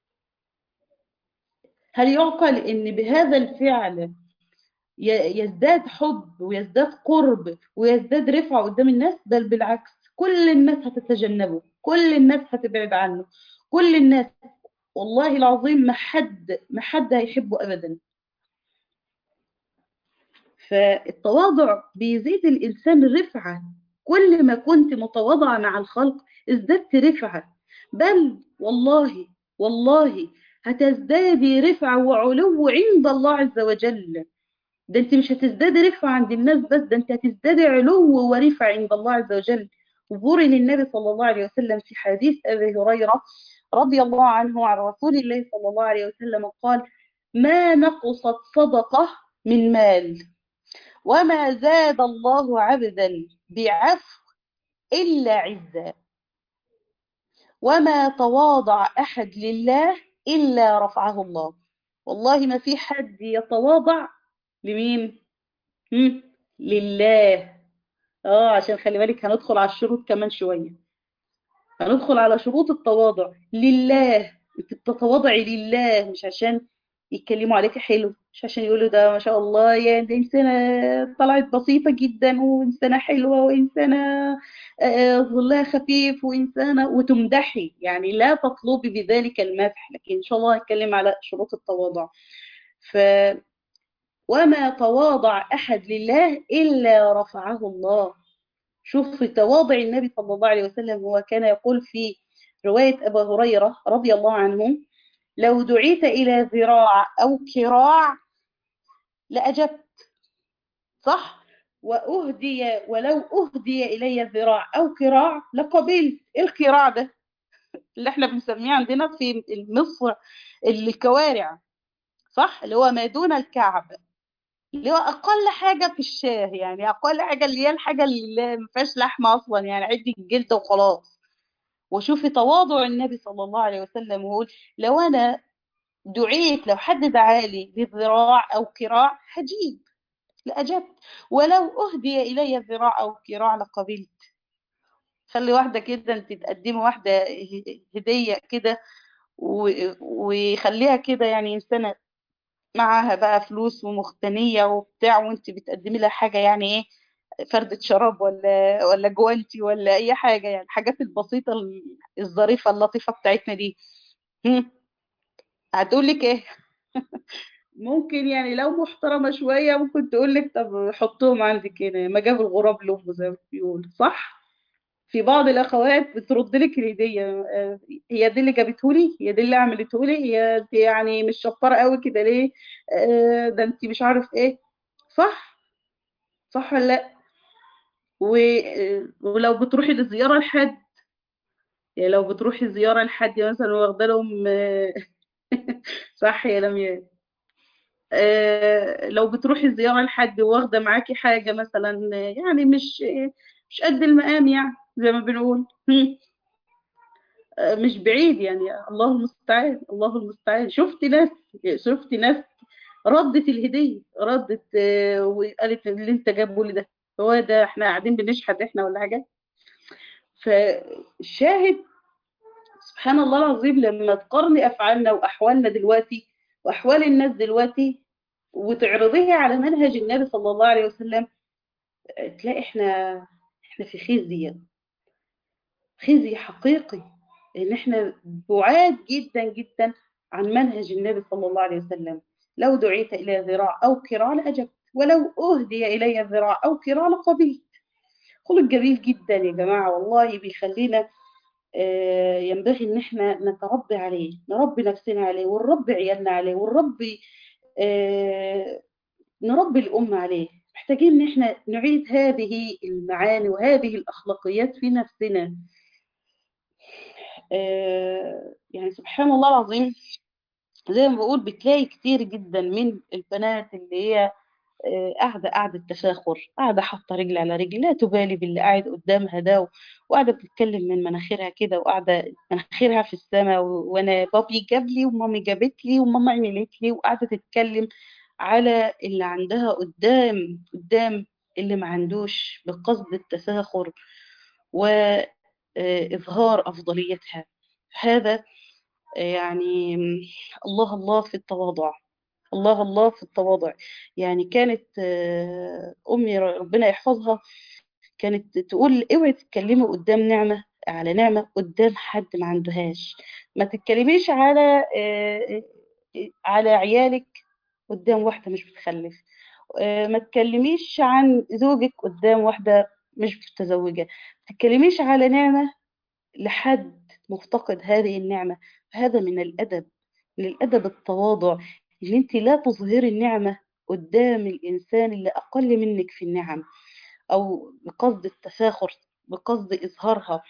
هل يعقل ان بهذا الفعل يزداد حب ويزداد قرب ويزداد رفعة قدام الناس بل بالعكس كل الناس هتتجنبه كل الناس هتبعد عنه كل الناس والله العظيم ما حد ما حد هيحبه ابدا فالتواضع بيزيد الإنسان رفعة كل ما كنت متواضعة مع الخلق ازددت رفعة بل والله والله هتزدادي رفعة وعلو عند الله عز وجل ده انت مش هتزدادي رفعة عند الناس بس ده انت هتزدادي علو ورفعة عند الله عز وجل وبوري للنبي صلى الله عليه وسلم في حديث أبي هريرة رضي الله عنه عن رسول الله صلى الله عليه وسلم قال ما نقصت صدقة من مال وما زاد الله عبدا بعفو إلا عزا وما تواضع أحد لله إلا رفعه الله والله ما في حد يتواضع لمين هم؟ لله اه عشان خلي بالك هندخل على الشروط كمان شوية هندخل على شروط التواضع لله انت بتتواضعي لله مش عشان يتكلموا عليك حلو مش عشان يقولوا ده ما شاء الله يا دي إنسانة طلعت بسيطة جدا وإنسانة حلوة وإنسانة آه، ظلها خفيف وإنسانة وتمدحي يعني لا تطلبي بذلك المدح لكن إن شاء الله هتكلم على شروط التواضع ف وما تواضع أحد لله إلا رفعه الله شوف تواضع النبي صلى الله عليه وسلم هو كان يقول في رواية أبا هريرة رضي الله عنه لو دعيت إلى ذراع أو كراع لأجبت صح وأهدي ولو أهدي إلي ذراع أو كراع لقبلت إيه الكراع ده اللي احنا بنسميه عندنا في مصر الكوارع صح اللي هو ما دون الكعب اللي هو اقل حاجه في الشاه يعني اقل حاجه اللي هي الحاجه اللي ما فيهاش لحمه اصلا يعني عدي الجلد وخلاص وشوفي تواضع النبي صلى الله عليه وسلم ويقول لو انا دعيت لو حد دعالي بذراع او كراع هجيب لاجبت ولو اهدي الي ذراع او كراع لقبلت خلي واحده كده انت تقدمي واحده هديه كده وخليها كده يعني انسانه معاها بقى فلوس ومغتنية وبتاع وانت بتقدمي لها حاجة يعني ايه فردة شراب ولا ولا جوانتي ولا اي حاجة يعني الحاجات البسيطة الظريفة اللطيفة بتاعتنا دي هتقول لك ايه ممكن يعني لو محترمة شوية ممكن تقول لك طب حطهم عندك هنا ما جاب الغراب لأمه زي ما بيقول صح في بعض الاخوات بترد لك الهديه هي دي اللي جابتهولي هي دي اللي عملتهولي هي دي يعني مش شطاره قوي كده ليه ده انت مش عارف ايه صح صح ولا لا ولو بتروحي لزياره لحد يعني لو بتروحي زياره لحد مثلا واخده لهم صح يا لمياء لو بتروحي زياره لحد واخده معاكي حاجه مثلا يعني مش مش قد المقام يعني زي ما بنقول مش بعيد يعني الله المستعان الله المستعان شفت ناس شفت ناس ردت الهدية ردت وقالت اللي انت جابه لي ده هو ده احنا قاعدين بنشحت احنا ولا حاجة فالشاهد سبحان الله العظيم لما تقارني افعالنا واحوالنا دلوقتي واحوال الناس دلوقتي وتعرضيها على منهج النبي صلى الله عليه وسلم تلاقي احنا احنا في خزي خزي حقيقي ان احنا بعاد جدا جدا عن منهج النبي صلى الله عليه وسلم لو دعيت الى ذراع او كراع لاجبت ولو اهدي الي ذراع او كراع لقبلت خلق جميل جدا يا جماعه والله بيخلينا آه ينبغي ان احنا نتربي عليه نربي نفسنا عليه ونربي عيالنا عليه ونربي آه نربي الامه عليه محتاجين ان احنا نعيد هذه المعاني وهذه الاخلاقيات في نفسنا آه يعني سبحان الله العظيم زي ما بقول بتلاقي كتير جدا من البنات اللي هي آه قاعدة قاعدة تفاخر قاعدة حاطة رجل على رجل لا تبالي باللي قاعد قدامها ده وقاعدة بتتكلم من مناخيرها كده وقاعدة مناخيرها في السماء وانا بابي جاب لي ومامي جابت لي وماما عملت لي وقاعدة تتكلم على اللي عندها قدام قدام اللي ما عندوش بقصد التفاخر وإظهار أفضليتها هذا يعني الله الله في التواضع الله الله في التواضع يعني كانت أمي ربنا يحفظها كانت تقول اوعي تتكلمي قدام نعمة على نعمة قدام حد ما عندهاش ما تتكلميش على على عيالك قدام واحدة مش بتخلف ما تكلميش عن زوجك قدام واحدة مش متزوجة ما تتكلميش على نعمة لحد مفتقد هذه النعمة هذا من الأدب من الأدب التواضع اللي انت لا تظهري النعمة قدام الإنسان اللي أقل منك في النعم أو بقصد التفاخر بقصد إظهارها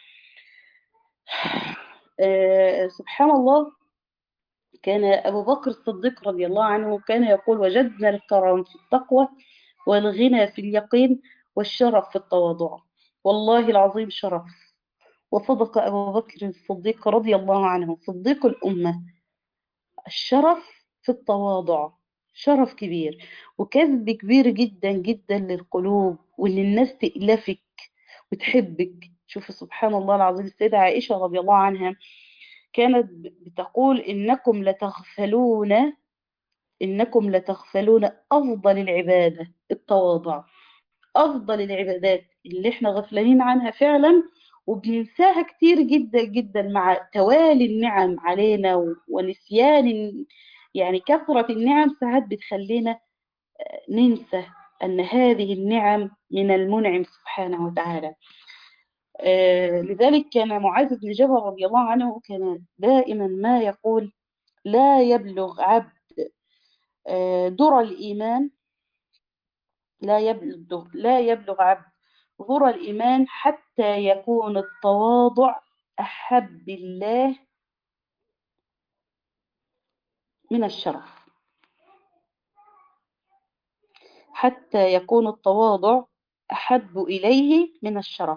آه سبحان الله كان أبو بكر الصديق رضي الله عنه كان يقول وجدنا الكرم في التقوى والغنى في اليقين والشرف في التواضع والله العظيم شرف وصدق أبو بكر الصديق رضي الله عنه صديق الأمة الشرف في التواضع شرف كبير وكذب كبير جدا جدا للقلوب وان الناس تألفك وتحبك شوف سبحان الله العظيم السيدة عائشة رضي الله عنها كانت بتقول إنكم لتغفلون إنكم لتغفلون أفضل العبادة التواضع أفضل العبادات اللي احنا غفلانين عنها فعلا وبننساها كتير جدا جدا مع توالي النعم علينا ونسيان يعني كثرة النعم ساعات بتخلينا ننسى أن هذه النعم من المنعم سبحانه وتعالى آه لذلك كان معاذ بن جبل رضي الله عنه كان دائما ما يقول لا يبلغ عبد آه در الإيمان لا يبلغ لا يبلغ عبد ظر الإيمان حتى يكون التواضع أحب الله من الشرف حتى يكون التواضع أحب إليه من الشرف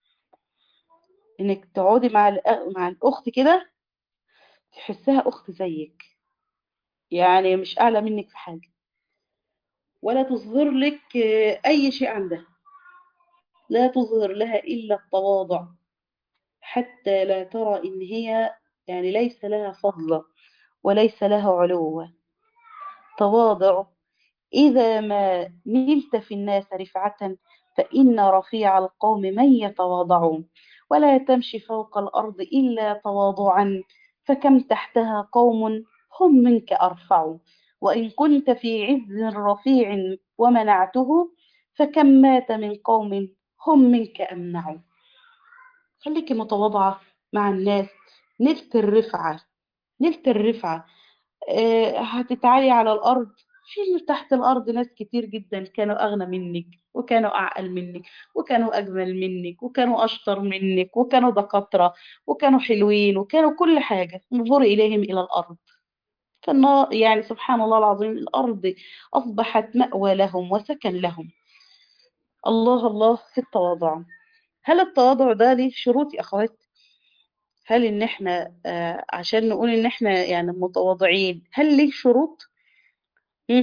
إنك تقعدي مع مع الأخت كده تحسها أخت زيك يعني مش أعلى منك في حاجة ولا تظهر لك أي شيء عندها لا تظهر لها إلا التواضع حتى لا ترى إن هي يعني ليس لها فضل وليس لها علو تواضع إذا ما نلت في الناس رفعة فإن رفيع القوم من يتواضعون ولا تمشي فوق الأرض إلا تواضعا فكم تحتها قوم هم منك أرفع وإن كنت في عز رفيع ومنعته فكم مات من قوم هم منك أمنع خليكي متواضعة مع الناس نلت الرفعة نلت الرفعة أه هتتعالي على الأرض في تحت الأرض ناس كتير جدا كانوا أغنى منك وكانوا أعقل منك وكانوا أجمل منك وكانوا أشطر منك وكانوا دكاترة وكانوا حلوين وكانوا كل حاجة انظري إليهم إلى الأرض فالنار يعني سبحان الله العظيم الأرض أصبحت مأوى لهم وسكن لهم الله الله في التواضع هل التواضع ده ليه شروط يا أخوات هل إن إحنا آه عشان نقول إن إحنا يعني متواضعين هل ليه شروط مم.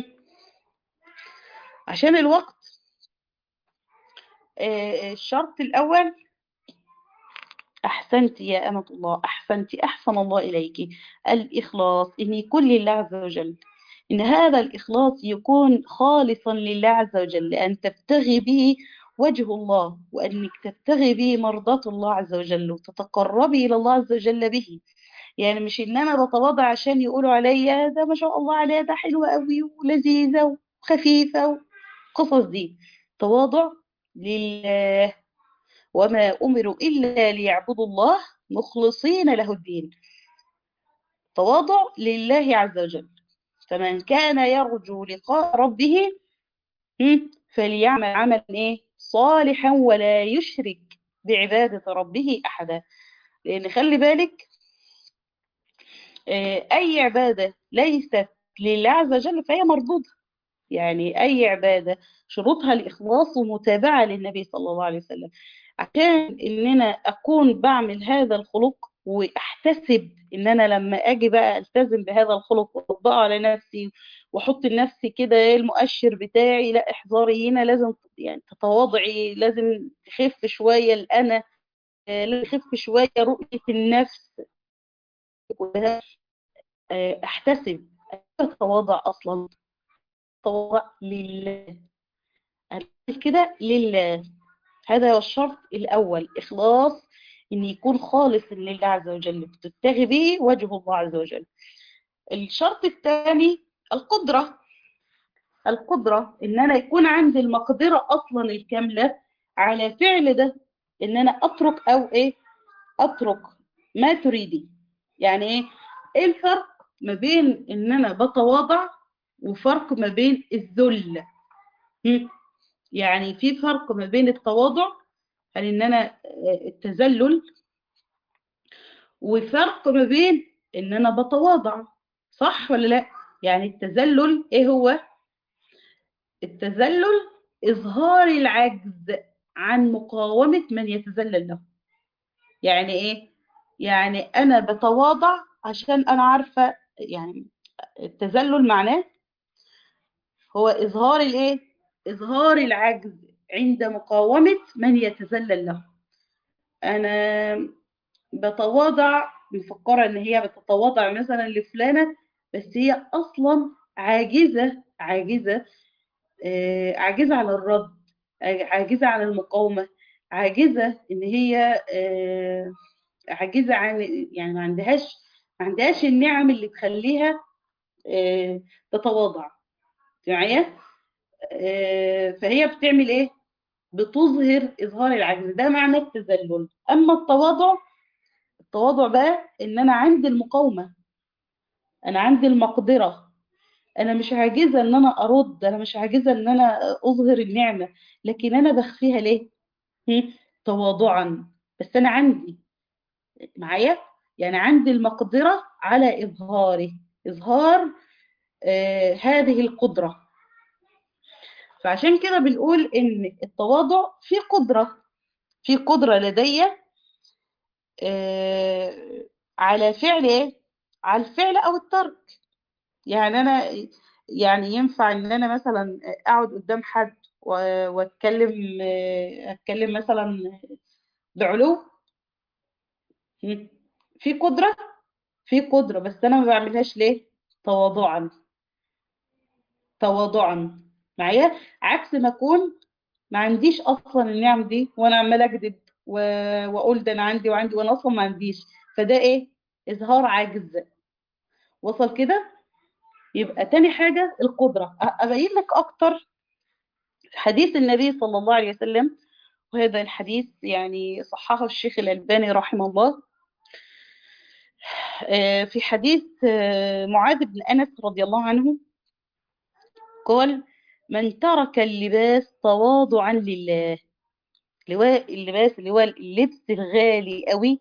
عشان الوقت آه الشرط الأول أحسنت يا أمة الله أحسنت أحسن الله إليك الإخلاص إن يكون لله عز وجل إن هذا الإخلاص يكون خالصا لله عز وجل لأن تبتغي به وجه الله وأنك تبتغي به مرضاة الله عز وجل وتتقربي إلى الله عز وجل به يعني مش إن أنا بتواضع عشان يقولوا عليا ده ما شاء الله عليها ده حلوة قوي ولذيذة وخفيفة وقصص دي تواضع لله وما أمروا إلا ليعبدوا الله مخلصين له الدين تواضع لله عز وجل فمن كان يرجو لقاء ربه فليعمل عملا إيه صالحا ولا يشرك بعبادة ربه أحدا لأن خلي بالك أي عبادة ليست لله عز وجل فهي مردودة يعني أي عبادة شروطها الإخلاص ومتابعة للنبي صلى الله عليه وسلم عشان إن أنا أكون بعمل هذا الخلق واحتسب ان انا لما اجي بقى التزم بهذا الخلق واطبقه على نفسي واحط لنفسي كده المؤشر بتاعي لا احذري هنا لازم يعني تتواضعي لازم تخف شويه الانا لازم تخف شويه رؤيه النفس احتسب اتواضع اصلا تواضع لله كده لله هذا هو الشرط الاول اخلاص ان يكون خالص لله عز وجل بتبتغي به وجه الله عز وجل الشرط الثاني القدرة القدرة ان انا يكون عندي المقدرة اصلا الكاملة على فعل ده ان انا اترك او ايه اترك ما تريدي يعني ايه ايه الفرق ما بين ان انا بتواضع وفرق ما بين الذل يعني في فرق ما بين التواضع يعني ان انا التذلل وفرق ما بين ان انا بتواضع صح ولا لا يعني التذلل ايه هو التذلل اظهار العجز عن مقاومة من يتذلل له يعني ايه يعني انا بتواضع عشان انا عارفة يعني التذلل معناه هو إظهار الإيه؟ إظهار العجز عند مقاومة من يتذلل له أنا بتواضع مفكرة إن هي بتتواضع مثلا لفلانة بس هي أصلا عاجزة عاجزة آه، عاجزة عن الرد عاجزة عن المقاومة عاجزة إن هي آه، عاجزة عن يعني ما عندهاش ما عندهاش النعم اللي تخليها آه، تتواضع معايا آه، فهي بتعمل ايه بتظهر اظهار العجز ده معنى التذلل اما التواضع التواضع بقى ان انا عندي المقاومة انا عندي المقدرة انا مش عاجزة ان انا ارد انا مش عاجزة ان انا اظهر النعمة لكن انا بخفيها ليه هم؟ تواضعا بس انا عندي معايا يعني عندي المقدرة على إظهاره إظهار آه هذه القدرة فعشان كده بنقول إن التواضع في قدرة في قدرة لدي آه على فعل إيه؟ على الفعل أو الترك يعني أنا يعني ينفع إن أنا مثلا أقعد قدام حد و- وأتكلم آه، أتكلم مثلا بعلو هم؟ في قدرة في قدرة بس أنا ما بعملهاش ليه؟ تواضعا تواضعا معايا عكس ما أكون ما عنديش أصلا النعم دي وأنا عمالة أكذب و- وأقول ده أنا عندي وعندي وأنا أصلا ما عنديش فده إيه؟ إظهار عجز وصل كده؟ يبقى تاني حاجة القدرة أ- أبين لك أكتر حديث النبي صلى الله عليه وسلم وهذا الحديث يعني صححه الشيخ الألباني رحمه الله آه، في حديث آه، معاذ بن أنس رضي الله عنه قال من ترك اللباس تواضعا لله لواء اللباس اللي هو اللبس الغالي قوي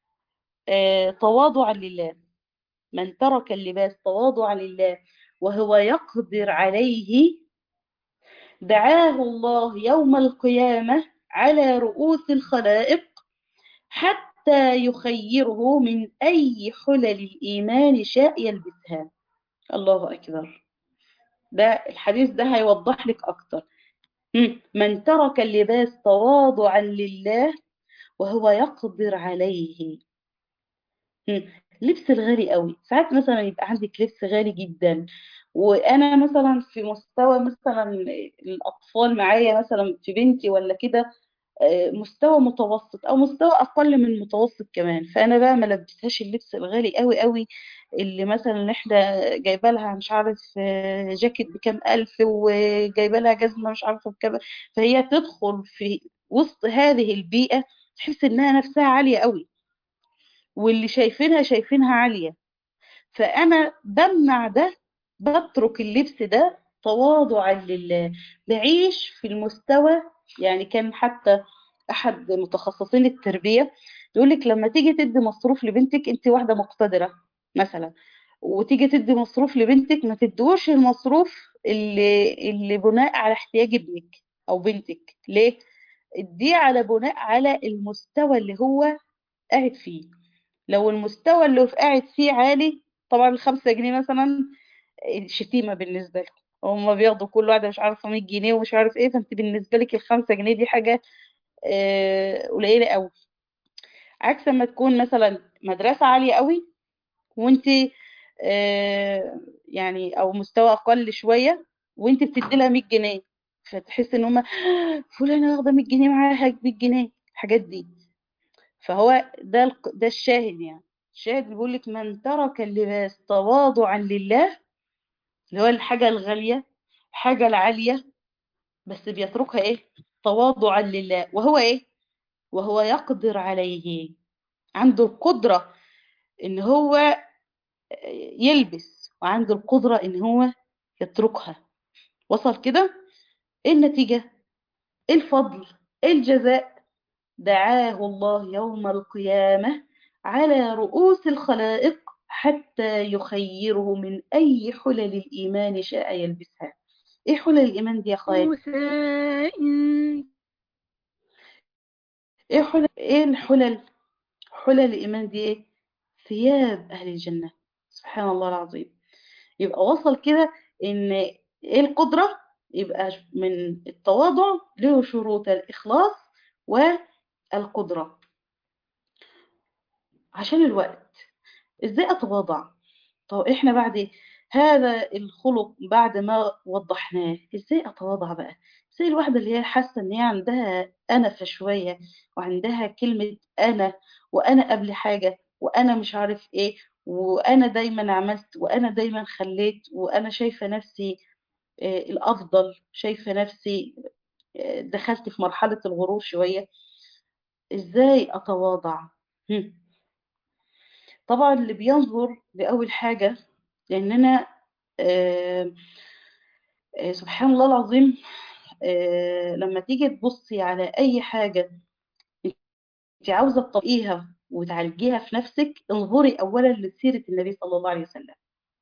آه، تواضعا لله من ترك اللباس تواضعا لله وهو يقدر عليه دعاه الله يوم القيامة على رؤوس الخلائق حتى يخيره من أي حلل الإيمان شاء يلبسها الله أكبر ده الحديث ده هيوضح لك أكتر مم. من ترك اللباس تواضعا لله وهو يقدر عليه مم. لبس الغالي قوي ساعات مثلا يبقى عندك لبس غالي جدا وانا مثلا في مستوى مثلا الاطفال معايا مثلا في بنتي ولا كده آه، مستوى متوسط او مستوى اقل من المتوسط كمان فانا بقى ما لبسهاش اللبس الغالي قوي قوي اللي مثلا احنا جايبه لها مش عارف آه، جاكيت بكام الف وجايبه لها جزمه مش عارفه بكام فهي تدخل في وسط هذه البيئه تحس انها نفسها عاليه قوي واللي شايفينها شايفينها عاليه فانا بمنع ده بترك اللبس ده تواضعا لله بعيش في المستوى يعني كان حتى احد متخصصين التربيه يقول لك لما تيجي تدي مصروف لبنتك انت واحده مقتدره مثلا وتيجي تدي مصروف لبنتك ما تدوش المصروف اللي اللي بناء على احتياج ابنك او بنتك ليه اديه على بناء على المستوى اللي هو قاعد فيه لو المستوى اللي هو قاعد فيه عالي طبعا الخمسة جنيه مثلا شتيمة بالنسبة لهم هم بياخدوا كل واحدة مش عارفة 100 جنيه ومش عارف ايه فانت بالنسبة لك الخمسة جنيه دي حاجة آه، قليلة قوي عكس ما تكون مثلا مدرسة عالية قوي وانت آه، يعني او مستوى اقل شوية وانت بتدي لها 100 جنيه فتحس ان هم فلانة واخدة 100 جنيه معاها 100 جنيه الحاجات دي فهو ده الق- ده الشاهد يعني الشاهد بيقول لك من ترك اللباس تواضعا لله اللي هو الحاجة الغالية الحاجة العالية بس بيتركها ايه تواضعا لله وهو ايه وهو يقدر عليه عنده القدرة ان هو يلبس وعنده القدرة ان هو يتركها وصل كده ايه النتيجة ايه الفضل ايه الجزاء دعاه الله يوم القيامة على رؤوس الخلائق حتى يخيره من أي حلل الإيمان شاء يلبسها إيه حلل الإيمان دي يا خالد؟ موسى إيه حلل إيه الحلل؟ حلل الإيمان دي إيه؟ ثياب أهل الجنة سبحان الله العظيم يبقى وصل كده ان ايه القدرة يبقى من التواضع له شروط الإخلاص والقدرة عشان الوقت ازاي اتواضع طب احنا بعد هذا الخلق بعد ما وضحناه ازاي اتواضع بقى زي الواحدة اللي هي حاسة ان هي عندها أنفة شوية وعندها كلمة أنا وأنا قبل حاجة وأنا مش عارف ايه وأنا دايما عملت وأنا دايما خليت وأنا شايفة نفسي آه، الأفضل شايفة نفسي آه، دخلت في مرحلة الغرور شوية ازاي أتواضع هم. طبعا اللي بينظر لأول حاجة لأننا آه، آه، سبحان الله العظيم آه، لما تيجي تبصي على أي حاجة انت عاوزة تطبقيها وتعالجيها في نفسك انظري أولا لسيرة النبي صلى الله عليه وسلم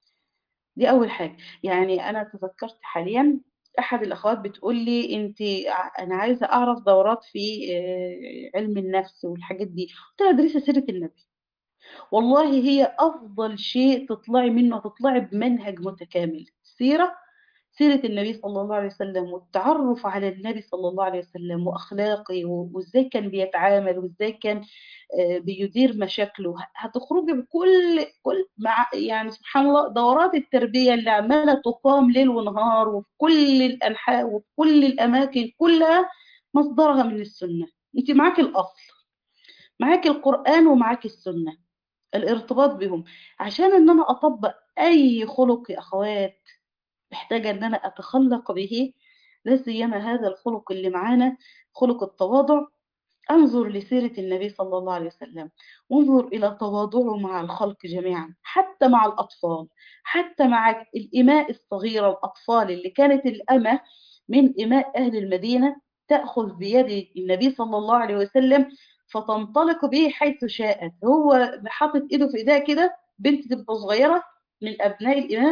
دي أول حاجة يعني أنا تذكرت حاليا أحد الأخوات بتقول لي أنت ع- أنا عايزة أعرف دورات في آه، علم النفس والحاجات دي قلت لها ادرسي سيرة النبي والله هي أفضل شيء تطلعي منه تطلعي بمنهج متكامل سيرة سيرة النبي صلى الله عليه وسلم والتعرف على النبي صلى الله عليه وسلم وأخلاقه و- وإزاي كان بيتعامل وإزاي كان آه، بيدير مشاكله هتخرجي بكل كل مع يعني سبحان الله دورات التربية اللي عمالة تقام ليل ونهار وفي كل الأنحاء وفي كل الأماكن كلها مصدرها من السنة أنت معاك الأصل معاك القرآن ومعاك السنة الارتباط بهم عشان ان انا اطبق اي خلق يا اخوات محتاجة ان انا اتخلق به لا سيما هذا الخلق اللي معانا خلق التواضع انظر لسيرة النبي صلى الله عليه وسلم وانظر الى تواضعه مع الخلق جميعا حتى مع الاطفال حتى مع الاماء الصغيرة الاطفال اللي كانت الامة من اماء اهل المدينة تأخذ بيد النبي صلى الله عليه وسلم فتنطلق به حيث شاءت هو حاطط ايده في ايديها كده بنت تبقى صغيرة من ابناء الاماء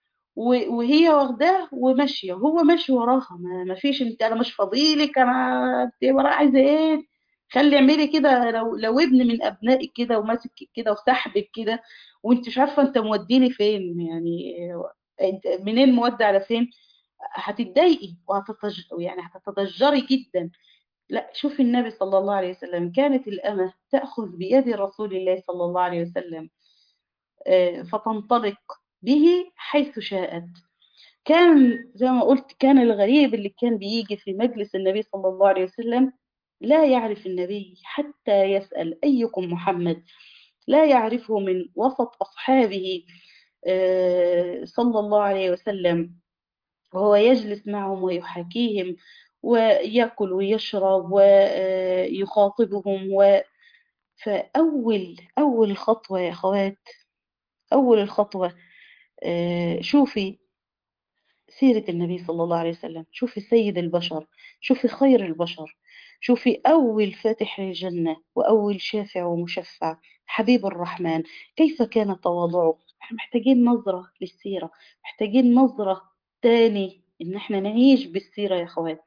و- وهي واخداه وماشيه وهو ماشي وراها ما ما فيش انت انا مش فاضيلك انا انت وراها عايزه ايه خلي اعملي كده لو لو ابن من ابنائك كده وماسك كده وسحبك كده وانت مش عارفه انت موديني فين يعني انت منين مودي على فين هتتضايقي وهتتج... يعني هتتضجري جدا لا شوفي النبي صلى الله عليه وسلم كانت الأمة تأخذ بيد رسول الله صلى الله عليه وسلم آه، فتنطلق به حيث شاءت كان زي ما قلت كان الغريب اللي كان بيجي في مجلس النبي صلى الله عليه وسلم لا يعرف النبي حتى يسأل أيكم محمد لا يعرفه من وسط أصحابه آه، صلى الله عليه وسلم وهو يجلس معهم ويحاكيهم ويأكل ويشرب ويخاطبهم و... فأول أول خطوة يا أخوات أول الخطوة آه، شوفي سيرة النبي صلى الله عليه وسلم شوفي سيد البشر شوفي خير البشر شوفي أول فاتح للجنة وأول شافع ومشفع حبيب الرحمن كيف كان تواضعه احنا محتاجين نظرة للسيرة محتاجين نظرة تاني إن احنا نعيش بالسيرة يا أخوات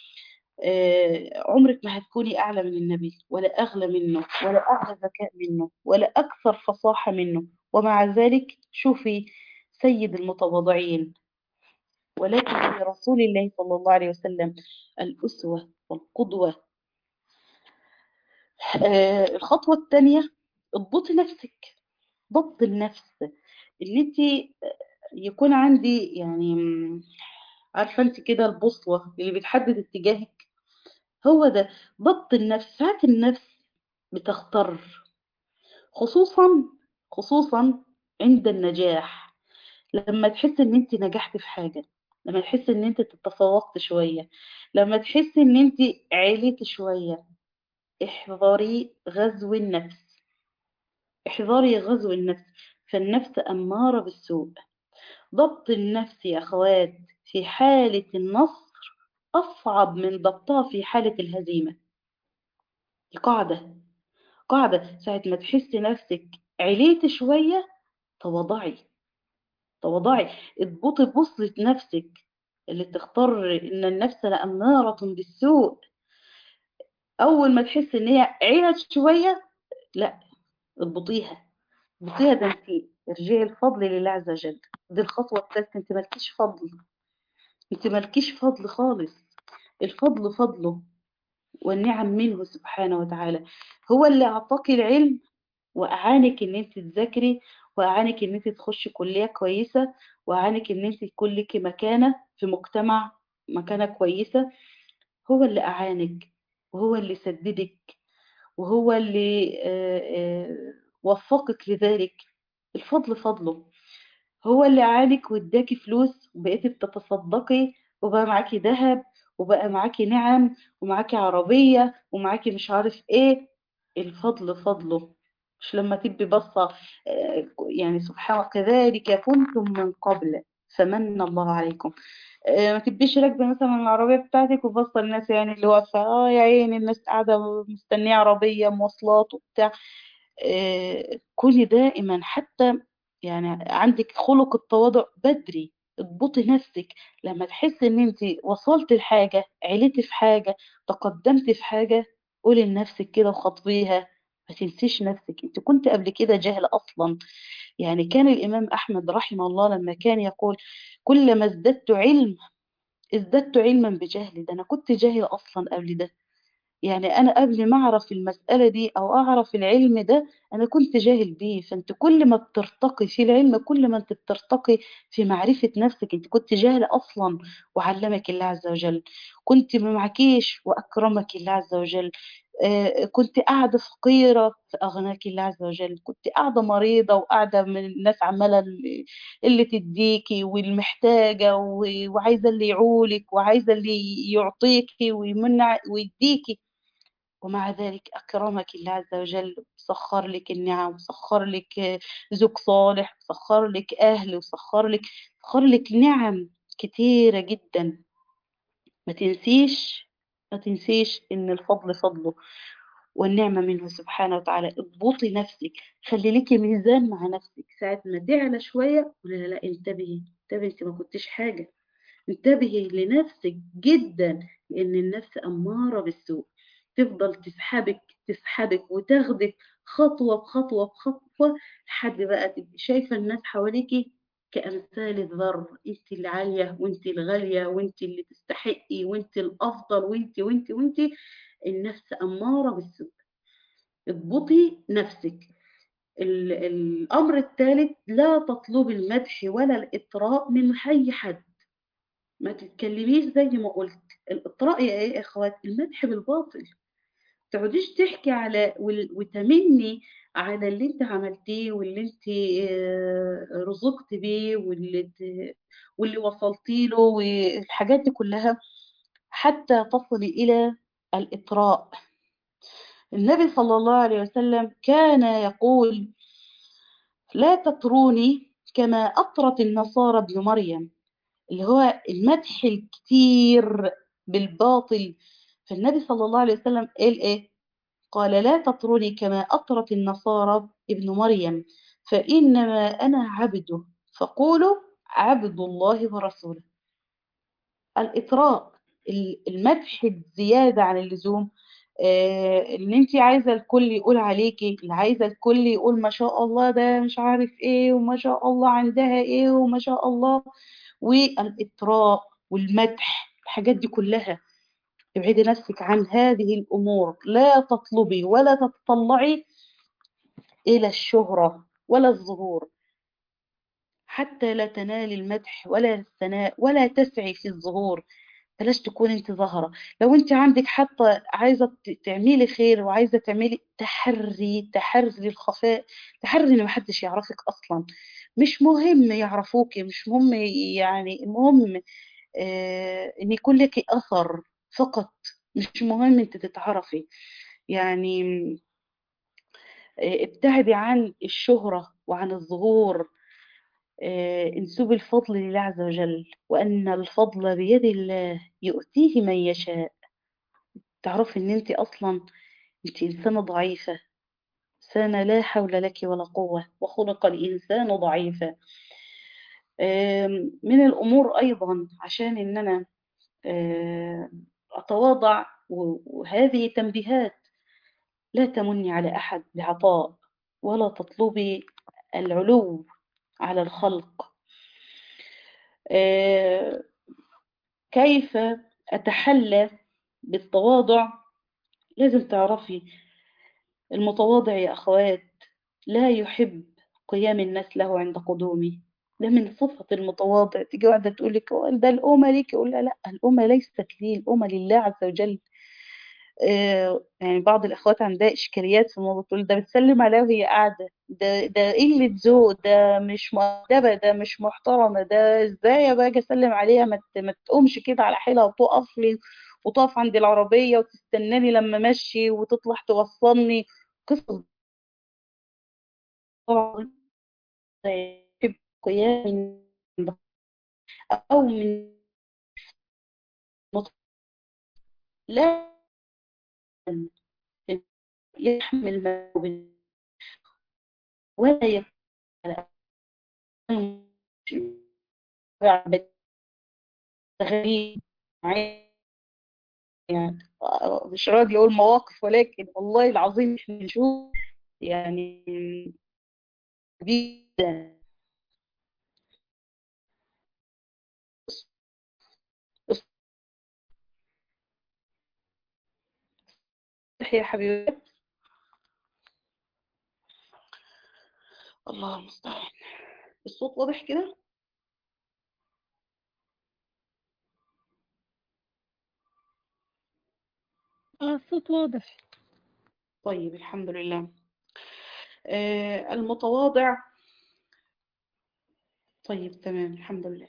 آه، عمرك ما هتكوني أعلى من النبي ولا أغلى منه ولا أعلى ذكاء منه ولا أكثر فصاحة منه ومع ذلك شوفي سيد المتواضعين ولكن في رسول الله صلى الله عليه وسلم الأسوة والقدوة آه، الخطوة الثانية اضبطي نفسك ضبط النفس اللي انت يكون عندي يعني م، عارفة انت كده البوصلة اللي بتحدد اتجاهك هو ده ضبط النفس ساعات النفس بتختار خصوصا خصوصا عند النجاح لما تحس ان انت نجحت في حاجة لما تحس ان انت تتفوقت شوية لما تحس ان انت عليت شوية احذري غزو النفس احذري غزو النفس فالنفس أمارة بالسوء ضبط النفس يا أخوات في حالة النصر أصعب من ضبطها في حالة الهزيمة دي قاعدة قاعدة ساعة ما تحسي نفسك عليت شوية تواضعي تواضعي اضبطي بوصلة نفسك اللي تختار إن النفس لأمارة بالسوء أول ما تحس إن هي علت شوية لا اضبطيها بصيها ده انت ارجعي الفضل لله عز وجل دي الخطوة الثالثة انت مالكيش فضل انت مالكيش فضل خالص الفضل فضله والنعم منه سبحانه وتعالى هو اللي أعطاك العلم وأعانك إن أنت تذاكري وأعانك إن أنت تخشي كلية كويسة وأعانك إن أنت يكون لك مكانة في مجتمع مكانة كويسة هو اللي أعانك وهو اللي سددك وهو اللي آه، آه، وفقك لذلك الفضل فضله هو اللي أعانك واداكي فلوس وبقيتي بتتصدقي وبقى معاكي ذهب وبقى معاكي نعم ومعاكي عربية ومعاكي مش عارف ايه الفضل فضله مش لما تبقي بصة آه، يعني سبحان الله كذلك كنتم من قبل فمن الله عليكم آه، ما تبقيش راكبة مثلا العربية بتاعتك وبصة الناس يعني اللي واقفة اه يا عيني الناس قاعدة مستنية عربية مواصلات وبتاع آه، كوني دائما حتى يعني عندك خلق التواضع بدري اضبطي نفسك لما تحسي ان انت وصلت لحاجة عليتي في حاجة تقدمت في حاجة قولي لنفسك كده وخاطبيها ما تنسيش نفسك انت كنت قبل كده جاهل اصلا يعني كان الامام احمد رحمه الله لما كان يقول كلما ازددت علم ازددت علما بجهل ده انا كنت جاهل اصلا قبل ده يعني أنا قبل ما أعرف المسألة دي أو أعرف العلم ده أنا كنت جاهل بيه فأنت كل ما بترتقي في العلم كل ما أنت بترتقي في معرفة نفسك أنت كنت جاهل أصلا وعلمك الله عز وجل كنت ما معكيش وأكرمك الله عز وجل آه، كنت قاعدة فقيرة فأغناك الله عز وجل كنت قاعدة مريضة وقاعدة من الناس عمالة اللي اللي تديكي والمحتاجة و- وعايزة اللي يعولك وعايزة اللي يعطيكي ويمنع ويديكي ومع ذلك أكرمك الله عز وجل سخر لك النعم سخر لك زوج صالح سخر لك أهل وسخر لك سخر لك نعم كتيرة جدا ما تنسيش ما تنسيش إن الفضل فضله والنعمة منه سبحانه وتعالى اضبطي نفسك خلي لك ميزان مع نفسك ساعة ما تعلى شوية ولا لا لا انتبهي انتبهي انت ما كنتش حاجة انتبهي لنفسك جدا لأن النفس أمارة بالسوء تفضل تسحبك تسحبك وتاخدك خطوة بخطوة بخطوة لحد بقى تبقي شايفة الناس حواليكي كأمثال الذر انت اللي عالية وانت الغالية وانت اللي تستحقي وانت الأفضل وانت وانت وانت النفس أمارة بالسوء اضبطي نفسك ال- الأمر الثالث لا تطلبي المدح ولا الإطراء من أي حد ما تتكلميش زي ما قلت الإطراء يا إيه يا إخوات المدح بالباطل تقعديش تحكي على وال- وتمني على اللي انت عملتيه واللي انت آه، رزقت بيه واللي ت- واللي وصلتي له والحاجات دي كلها حتى تصلي إلى الإطراء النبي صلى الله عليه وسلم كان يقول لا تطروني كما أطرت النصارى ابن مريم اللي هو المدح الكتير بالباطل فالنبي صلى الله عليه وسلم قال ايه قال لا تطروني كما أطرت النصارى ابن مريم فإنما أنا عبده فقولوا عبد الله ورسوله الإطراء ال- المدح الزيادة عن اللزوم آه، ان انت عايزة الكل يقول عليكي اللي عايزة الكل يقول ما شاء الله ده مش عارف ايه وما شاء الله عندها ايه وما شاء الله والإطراء والمدح الحاجات دي كلها ابعدي نفسك عن هذه الأمور لا تطلبي ولا تتطلعي إلى الشهرة ولا الظهور حتى لا تنالي المدح ولا الثناء ولا تسعي في الظهور بلاش تكون انت ظاهرة لو انت عندك حتى عايزة ت- تعملي خير وعايزة تعملي تحري تحري الخفاء تحري ان محدش يعرفك اصلا مش مهم يعرفوكي مش مهم يعني المهم آه ان يكون لك اثر فقط مش مهم انت تتعرفي يعني آه، ابتعدي عن الشهرة وعن الظهور آه، انسب الفضل لله عز وجل وأن الفضل بيد الله يؤتيه من يشاء تعرفي ان انت اصلا انت انسانة ضعيفة إنسانة لا حول لك ولا قوة وخلق الإنسان ضعيفا آم، من الأمور أيضا عشان إن أنا آم، أتواضع و- وهذه تنبيهات لا تمني على أحد بعطاء ولا تطلبي العلو على الخلق آه، كيف أتحلى بالتواضع لازم تعرفي المتواضع يا أخوات لا يحب قيام الناس له عند قدومه ده من صفة المتواضع تيجي واحدة تقول لك "هو ده الأمة ليك يقول لها لا الأمة ليست لي الأمة لله عز وجل آه، يعني بعض الأخوات عندها إشكاليات في الموضوع تقول ده بتسلم عليها وهي قاعدة ده ده قلة ذوق ده مش مؤدبة ده مش محترمة ده ازاي باجي أسلم عليها ما ت- ما تقومش كده على حيلها وتقف لي وتقف عند العربية وتستناني لما أمشي وتطلع توصلني قصص طبعا يحب قيام من أو من مط- لا يحمل ما به ولا يفعل غريب يعني مش راضي يقول مواقف ولكن والله العظيم احنا بنشوف يعني جدا اصلحي يا حبيبات الله المستعان الصوت واضح كده اه الصوت واضح طيب الحمد لله آه المتواضع طيب تمام الحمد لله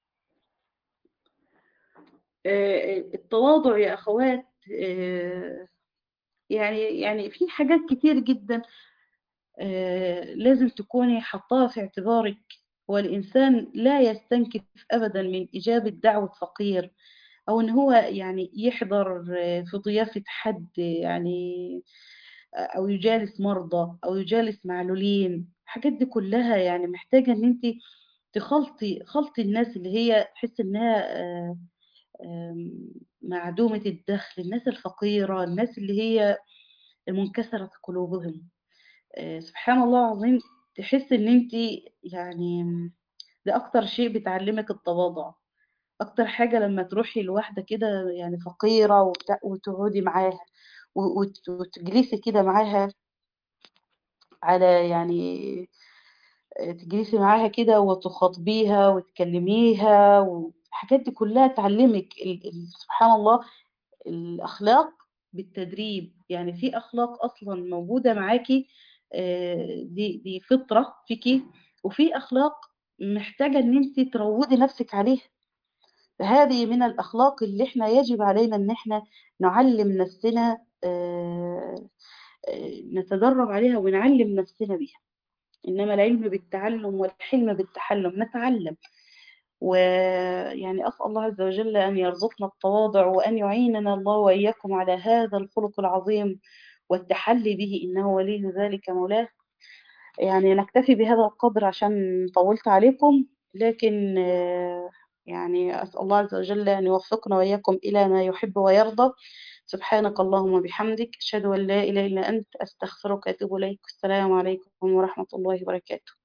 آه التواضع يا أخوات آه يعني يعني في حاجات كتير جدا آه لازم تكوني حطاها في اعتبارك والإنسان لا يستنكف أبدا من إجابة دعوة فقير أو إن هو يعني يحضر آه، في ضيافة حد يعني آه، أو يجالس مرضى أو يجالس معلولين الحاجات دي كلها يعني محتاجة إن أنت تخلطي خلطي الناس اللي هي تحس إنها آه، آم، معدومة الدخل الناس الفقيرة الناس اللي هي المنكسرة قلوبهم آه، سبحان الله العظيم تحس ان انت يعني ده اكتر شيء بتعلمك التواضع اكتر حاجة لما تروحي لواحدة كده يعني فقيرة وبتاع وتقعدي معاها و- وت- وتجلسي كده معاها على يعني آه، تجلسي معاها كده وتخاطبيها وتكلميها والحاجات دي كلها تعلمك ال- ال- سبحان الله الأخلاق بالتدريب يعني في أخلاق أصلا موجودة معاكي آه، دي دي فطرة فيكي وفي أخلاق محتاجة إن أنت تروضي نفسك عليها فهذه من الأخلاق اللي إحنا يجب علينا إن إحنا نعلم نفسنا آه، آه، نتدرب عليها ونعلم نفسنا بيها إنما العلم بالتعلم والحلم بالتحلم نتعلم ويعني أسأل الله عز وجل أن يرزقنا التواضع وأن يعيننا الله وإياكم على هذا الخلق العظيم والتحلي به إنه ولي ذلك مولاه يعني نكتفي بهذا القدر عشان طولت عليكم لكن آه، يعني أسأل الله عز وجل أن يوفقنا وإياكم إلى ما يحب ويرضى سبحانك اللهم وبحمدك أشهد أن لا إله إلا أنت أستغفرك وأتوب إليك السلام عليكم ورحمة الله وبركاته